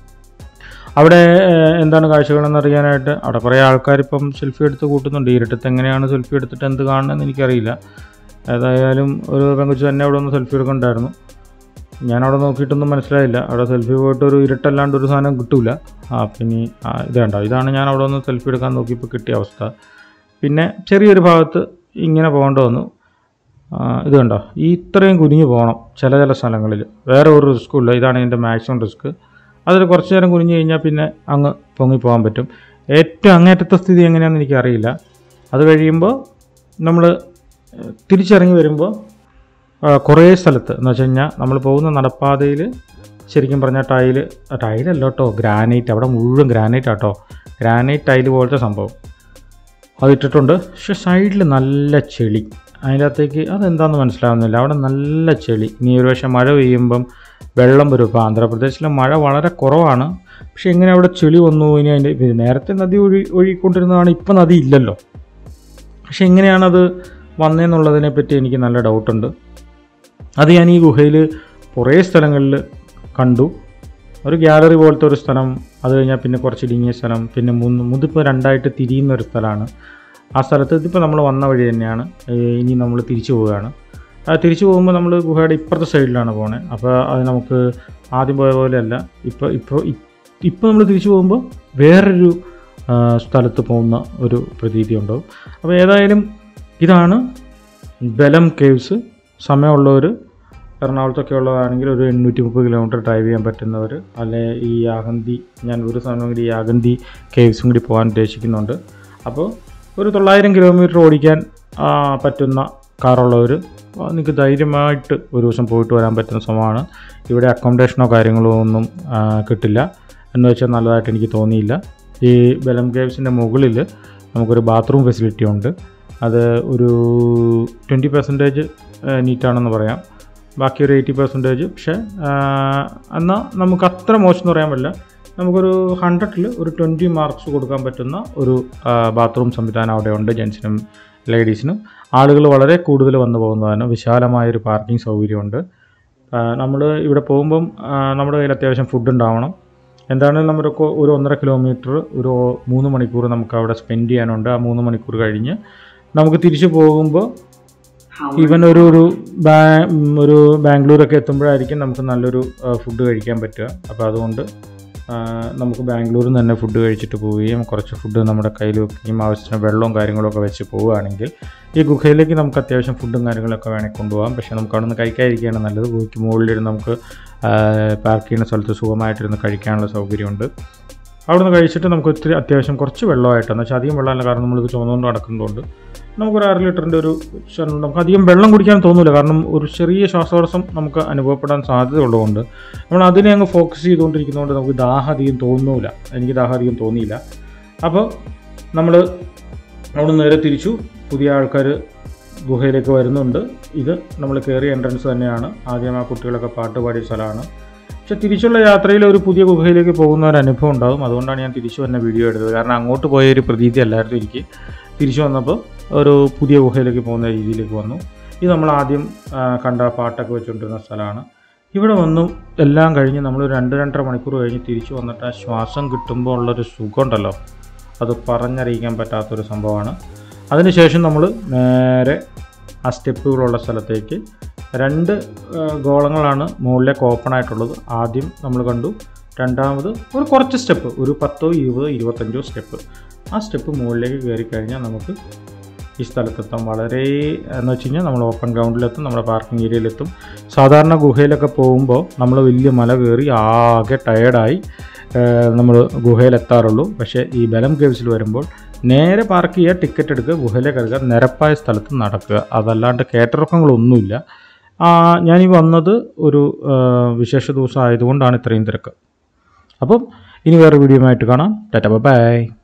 അവിടെ ഏഹ്, എന്താണ് കാഴ്ചകളെന്ന് അറിയാനായിട്ട് അവിടെ കുറേ ആൾക്കാർ ഇപ്പം സെൽഫി എടുത്ത് കൂട്ടുന്നുണ്ട് ഇരുട്ടത്ത് എങ്ങനെയാണ് സെൽഫി എടുത്തിട്ട് എന്ത് കാണണമെന്ന് എനിക്കറിയില്ല ഏതായാലും ഒരു പെങ്കുച്ച് തന്നെ അവിടെ ഒന്ന് സെൽഫി എടുക്കണ്ടായിരുന്നു ഞാൻ അവിടെ നോക്കിയിട്ടൊന്നും മനസ്സിലായില്ല അവിടെ സെൽഫി പോയിട്ട് ഒരു ഇരുട്ടല്ലാണ്ട് ഒരു സാധനം കിട്ടൂല ആ പിന്നെ ആ, ഇത് കണ്ടോ ഇതാണ് ഞാൻ അവിടെ ഒന്ന് സെൽഫി എടുക്കാൻ നോക്കിയപ്പോൾ കിട്ടിയ അവസ്ഥ പിന്നെ ചെറിയൊരു ഭാഗത്ത് ഇങ്ങനെ പോകേണ്ടി വന്നു ആ, ഇത് കണ്ടോ ഈ ഇത്രയും കുനിഞ്ഞു പോകണം ചില ചില സ്ഥലങ്ങളിൽ വേറെ ഒരു റിസ്ക്കും ഇല്ല ഇതാണ് ഇതിൻ്റെ മാക്സിമം റിസ്ക് അതിൽ കുറച്ച് നേരം കുനിഞ്ഞു കഴിഞ്ഞാൽ പിന്നെ അങ്ങ് പൊങ്ങി പോകാൻ പറ്റും ഏറ്റവും അങ്ങേറ്റത്തെ സ്ഥിതി എങ്ങനെയാണെന്ന് എനിക്കറിയില്ല അത് കഴിയുമ്പോൾ നമ്മൾ തിരിച്ചിറങ്ങി വരുമ്പോൾ ആ, കുറേ സ്ഥലത്ത് എന്ന് വെച്ച് കഴിഞ്ഞാൽ നമ്മൾ പോകുന്ന നടപ്പാതയിൽ ശരിക്കും പറഞ്ഞാൽ ടൈല് ടൈലല്ല കേട്ടോ ഗ്രാനൈറ്റ് അവിടെ മുഴുവൻ ഗ്രാനൈറ്റ് ആട്ടോ ഗ്രാനൈറ്റ് ടൈല് പോലത്തെ സംഭവം അത് ഇട്ടിട്ടുണ്ട് പക്ഷെ സൈഡിൽ നല്ല ചെളി അതിൻ്റെ അകത്തേക്ക് അതെന്താണെന്ന് മനസ്സിലാവുന്നില്ല അവിടെ നല്ല ചെളി ഇനി ഒരു പക്ഷേ മഴ പെയ്യുമ്പം വെള്ളം വരും ഇപ്പോൾ ആന്ധ്രാപ്രദേശിലെ മഴ വളരെ കുറവാണ് പക്ഷെ എങ്ങനെ അവിടെ ചെളി വന്നു ഇനി അതിൻ്റെ ഇത് നേരത്തെ നദി ഒഴി ഒഴുകിക്കൊണ്ടിരുന്നതാണ് ഇപ്പം നദി ഇല്ലല്ലോ പക്ഷെ എങ്ങനെയാണത് വന്നതെന്നുള്ളതിനെ പറ്റി എനിക്ക് നല്ല ഡൗട്ടുണ്ട് അത് ഞാൻ ഈ ഗുഹയിൽ കുറേ സ്ഥലങ്ങളിൽ കണ്ടു ഒരു ഗ്യാലറി പോലത്തെ ഒരു സ്ഥലം അത് കഴിഞ്ഞാൽ പിന്നെ കുറച്ച് ഇടുങ്ങിയ സ്ഥലം പിന്നെ മൂന്ന് മുതിപ്പോൾ രണ്ടായിട്ട് തിരിയുന്ന ഒരു സ്ഥലമാണ് ആ സ്ഥലത്ത് ഇതിപ്പോൾ നമ്മൾ വന്ന വഴി തന്നെയാണ് ഏഹ് ഇനി നമ്മൾ തിരിച്ചു പോവുകയാണ് ആ തിരിച്ചു പോകുമ്പോൾ നമ്മൾ ഗുഹയുടെ ഇപ്പുറത്തെ സൈഡിലാണ് പോണത് അപ്പോൾ അത് നമുക്ക് ആദ്യം പോയ പോലെയല്ല ഇപ്പോൾ ഇപ്പോൾ ഇപ്പോൾ നമ്മൾ തിരിച്ചു പോകുമ്പോൾ വേറൊരു ആ, സ്ഥലത്ത് പോകുന്ന ഒരു പ്രതീതി ഉണ്ടാവും അപ്പോൾ ഏതായാലും ഇതാണ് ബലം കേവ്സ് സമയമുള്ളവർ എറണാകുളത്തൊക്കെ ഉള്ളതാണെങ്കിൽ ഒരു എണ്ണൂറ്റി മുപ്പത് കിലോമീറ്റർ ഡ്രൈവ് ചെയ്യാൻ പറ്റുന്നവർ അല്ലെ ഈ യാഗന്തി ഞാൻ ഒരു സമയമെങ്കിൽ ഈ യാഗന്തി കേവ്സും കൂടി പോകാൻ ഉദ്ദേശിക്കുന്നുണ്ട് അപ്പോൾ ഒരു തൊള്ളായിരം കിലോമീറ്റർ ഓടിക്കാൻ ആ, പറ്റുന്ന കാറുള്ളവർ നിങ്ങൾക്ക് ധൈര്യമായിട്ട് ഒരു ദിവസം പോയിട്ട് വരാൻ പറ്റുന്ന സമയമാണ് ഇവിടെ അക്കോമഡേഷനോ കാര്യങ്ങളോ ഒന്നും ആ, കിട്ടില്ല എന്ന് വെച്ചാൽ നല്ലതായിട്ട് എനിക്ക് തോന്നിയില്ല ഈ ബലം കേവ്സിൻ്റെ മുകളിൽ നമുക്കൊരു ബാത്റൂം ഫെസിലിറ്റി ഉണ്ട് അത് ഒരു ട്വൻറ്റി പെർസെൻറ്റേജ് നീറ്റാണെന്ന് പറയാം ബാക്കി ഒരു എയ്റ്റി പെർസെൻറ്റേജ് പക്ഷേ എന്നാൽ നമുക്ക് അത്ര മോശം എന്ന് പറയാൻ പറ്റില്ല നമുക്കൊരു ഹൺഡ്രഡിൽ ഒരു ട്വൻറ്റി മാർക്സ് കൊടുക്കാൻ പറ്റുന്ന ഒരു ബാത്റൂം സംവിധാനം അവിടെ ഉണ്ട് ജെൻസിനും ലേഡീസിനും ആളുകൾ വളരെ കൂടുതൽ വന്നു പോകുന്നതാണ് വിശാലമായൊരു പാർക്കിംഗ് സൗകര്യമുണ്ട് നമ്മൾ ഇവിടെ പോകുമ്പം ആ, നമ്മുടെ കയ്യിൽ അത്യാവശ്യം ഫുഡ് ഉണ്ടാവണം എന്താണെങ്കിലും നമുക്ക് ഒരു ഒന്നര കിലോമീറ്റർ ഒരു മൂന്ന് മണിക്കൂർ നമുക്ക് അവിടെ സ്പെൻഡ് ചെയ്യാനുണ്ട് ആ മൂന്ന് മണിക്കൂർ കഴിഞ്ഞ് നമുക്ക് തിരിച്ചു പോകുമ്പോൾ ഈവൻ ഒരു ഒരു ബാ- ഉം, ഒരു ബാംഗ്ലൂരൊക്കെ എത്തുമ്പോഴായിരിക്കും നമുക്ക് നല്ലൊരു ഫുഡ് കഴിക്കാൻ പറ്റുക അപ്പോൾ അതുകൊണ്ട് ആ, നമുക്ക് ബാംഗ്ലൂരിൽ നിന്ന് തന്നെ ഫുഡ് കഴിച്ചിട്ട് പോവുകയും കുറച്ച് ഫുഡ് നമ്മുടെ കയ്യിൽ വെക്കുകയും ആവശ്യത്തിന് വെള്ളവും കാര്യങ്ങളൊക്കെ വെച്ച് പോവുകയാണെങ്കിൽ ഈ ഗുഹയിലേക്ക് നമുക്ക് അത്യാവശ്യം ഫുഡും കാര്യങ്ങളൊക്കെ വേണമെങ്കിൽ കൊണ്ടുപോകാം പക്ഷേ നമുക്ക് അവിടെ നിന്ന് കഴിക്കാതിരിക്കുകയാണ് നല്ലത് ഗുഹയ്ക്ക് മുകളിലിരുന്ന് നമുക്ക് പാർക്ക് ചെയ്യുന്ന സ്ഥലത്ത് സുഖമായിട്ടിരുന്ന് കഴിക്കാനുള്ള സൗകര്യമുണ്ട് അവിടെ നിന്ന് കഴിച്ചിട്ട് നമുക്ക് ഒത്തിരി അത്യാവശ്യം കുറച്ച് വെള്ളമായിട്ട് എന്ന് വെച്ചാൽ അധികം വെള്ളമല്ല കാരണം നമ്മളിത് ചുമന്നുകൊണ്ട് നടക്കുന്നതുകൊണ്ട് നമുക്കൊരു അര ലിറ്ററിൻ്റെ ഒരു ശകലം നമുക്ക് അധികം വെള്ളം കുടിക്കാൻ തോന്നില്ല കാരണം ഒരു ചെറിയ ശ്വാസതടസ്സം നമുക്ക് അനുഭവപ്പെടാൻ സാധ്യതയുള്ളതുകൊണ്ട് നമ്മൾ അതിനെ അങ്ങ് ഫോക്കസ് ചെയ്തുകൊണ്ടിരിക്കുന്നതുകൊണ്ട് നമുക്ക് ദാഹം അധികം തോന്നുന്നില്ല എനിക്ക് ദാഹം അധികം തോന്നിയില്ല അപ്പോൾ നമ്മൾ അവിടെ നേരെ തിരിച്ചു പുതിയ ആൾക്കാർ ഗുഹയിലേക്ക് വരുന്നുണ്ട് ഇത് നമ്മൾ കയറിയ എൻട്രൻസ് തന്നെയാണ് ആദ്യം ആ കുട്ടികളൊക്കെ പാട്ട് പാടിയ സ്ഥലമാണ് പക്ഷെ തിരിച്ചുള്ള യാത്രയിൽ ഒരു പുതിയ ഗുഹയിലേക്ക് പോകുന്ന ഒരു അനുഭവം ഉണ്ടാകും അതുകൊണ്ടാണ് ഞാൻ തിരിച്ചു വന്ന വീഡിയോ എടുത്തത് കാരണം അങ്ങോട്ട് പോയ ഒരു പ്രതീതി അല്ലായിരുന്നു എനിക്ക് തിരിച്ചു വന്നപ്പോൾ ഒരു പുതിയ ഗുഹയിലേക്ക് പോകുന്ന രീതിയിലേക്ക് വന്നു ഇത് നമ്മൾ ആദ്യം ആ, കണ്ട പാട്ടൊക്കെ വെച്ചുകൊണ്ടിരുന്ന സ്ഥലമാണ് ഇവിടെ വന്നു എല്ലാം കഴിഞ്ഞ് നമ്മൾ രണ്ട് രണ്ടര മണിക്കൂർ കഴിഞ്ഞ് തിരിച്ചു വന്നിട്ട് ആ ശ്വാസം കിട്ടുമ്പോൾ ഉള്ളൊരു സുഖമുണ്ടല്ലോ അത് പറഞ്ഞറിയിക്കാൻ പറ്റാത്തൊരു സംഭവമാണ് അതിനുശേഷം നമ്മൾ നേരെ ആ സ്റ്റെപ്പുകളുള്ള സ്ഥലത്തേക്ക് രണ്ട് ആ, ഗോളങ്ങളാണ് മുകളിലേക്ക് ഓപ്പൺ ആയിട്ടുള്ളത് ആദ്യം നമ്മൾ കണ്ടു രണ്ടാമത് ഒരു കുറച്ച് സ്റ്റെപ്പ് ഒരു പത്തോ ഇരുപതോ ഇരുപത്തഞ്ചോ സ്റ്റെപ്പ് ആ സ്റ്റെപ്പ് മുകളിലേക്ക് കയറി കഴിഞ്ഞാൽ നമുക്ക് ഈ സ്ഥലത്തെത്താം വളരെ എന്ന് വെച്ച് കഴിഞ്ഞാൽ നമ്മൾ ഓപ്പൺ ഗ്രൗണ്ടിലെത്തും നമ്മുടെ പാർക്കിംഗ് ഏരിയയിലെത്തും സാധാരണ ഗുഹയിലൊക്കെ പോകുമ്പോൾ നമ്മൾ വലിയ മല കയറി ആകെ ടയേർഡായി നമ്മൾ ഗുഹയിലെത്താറുള്ളൂ പക്ഷേ ഈ ബലം കേവ്സിൽ വരുമ്പോൾ നേരെ പാർക്ക് ചെയ്യുക ടിക്കറ്റ് എടുക്കുക ഗുഹയിലേക്ക് ഇറങ്ങുക നിരപ്പായ സ്ഥലത്ത് നടക്കുക അതല്ലാണ്ട് കയറ്റിറക്കങ്ങളൊന്നുമില്ല ആ, ഞാനീ വന്നത് ഒരു ആ, വിശേഷ ദിവസം ആയതുകൊണ്ടാണ് ഇത്രയും തിരക്ക് അപ്പം ഇനി വേറെ വീഡിയോ ആയിട്ട് കാണാം ടാറ്റ ബൈ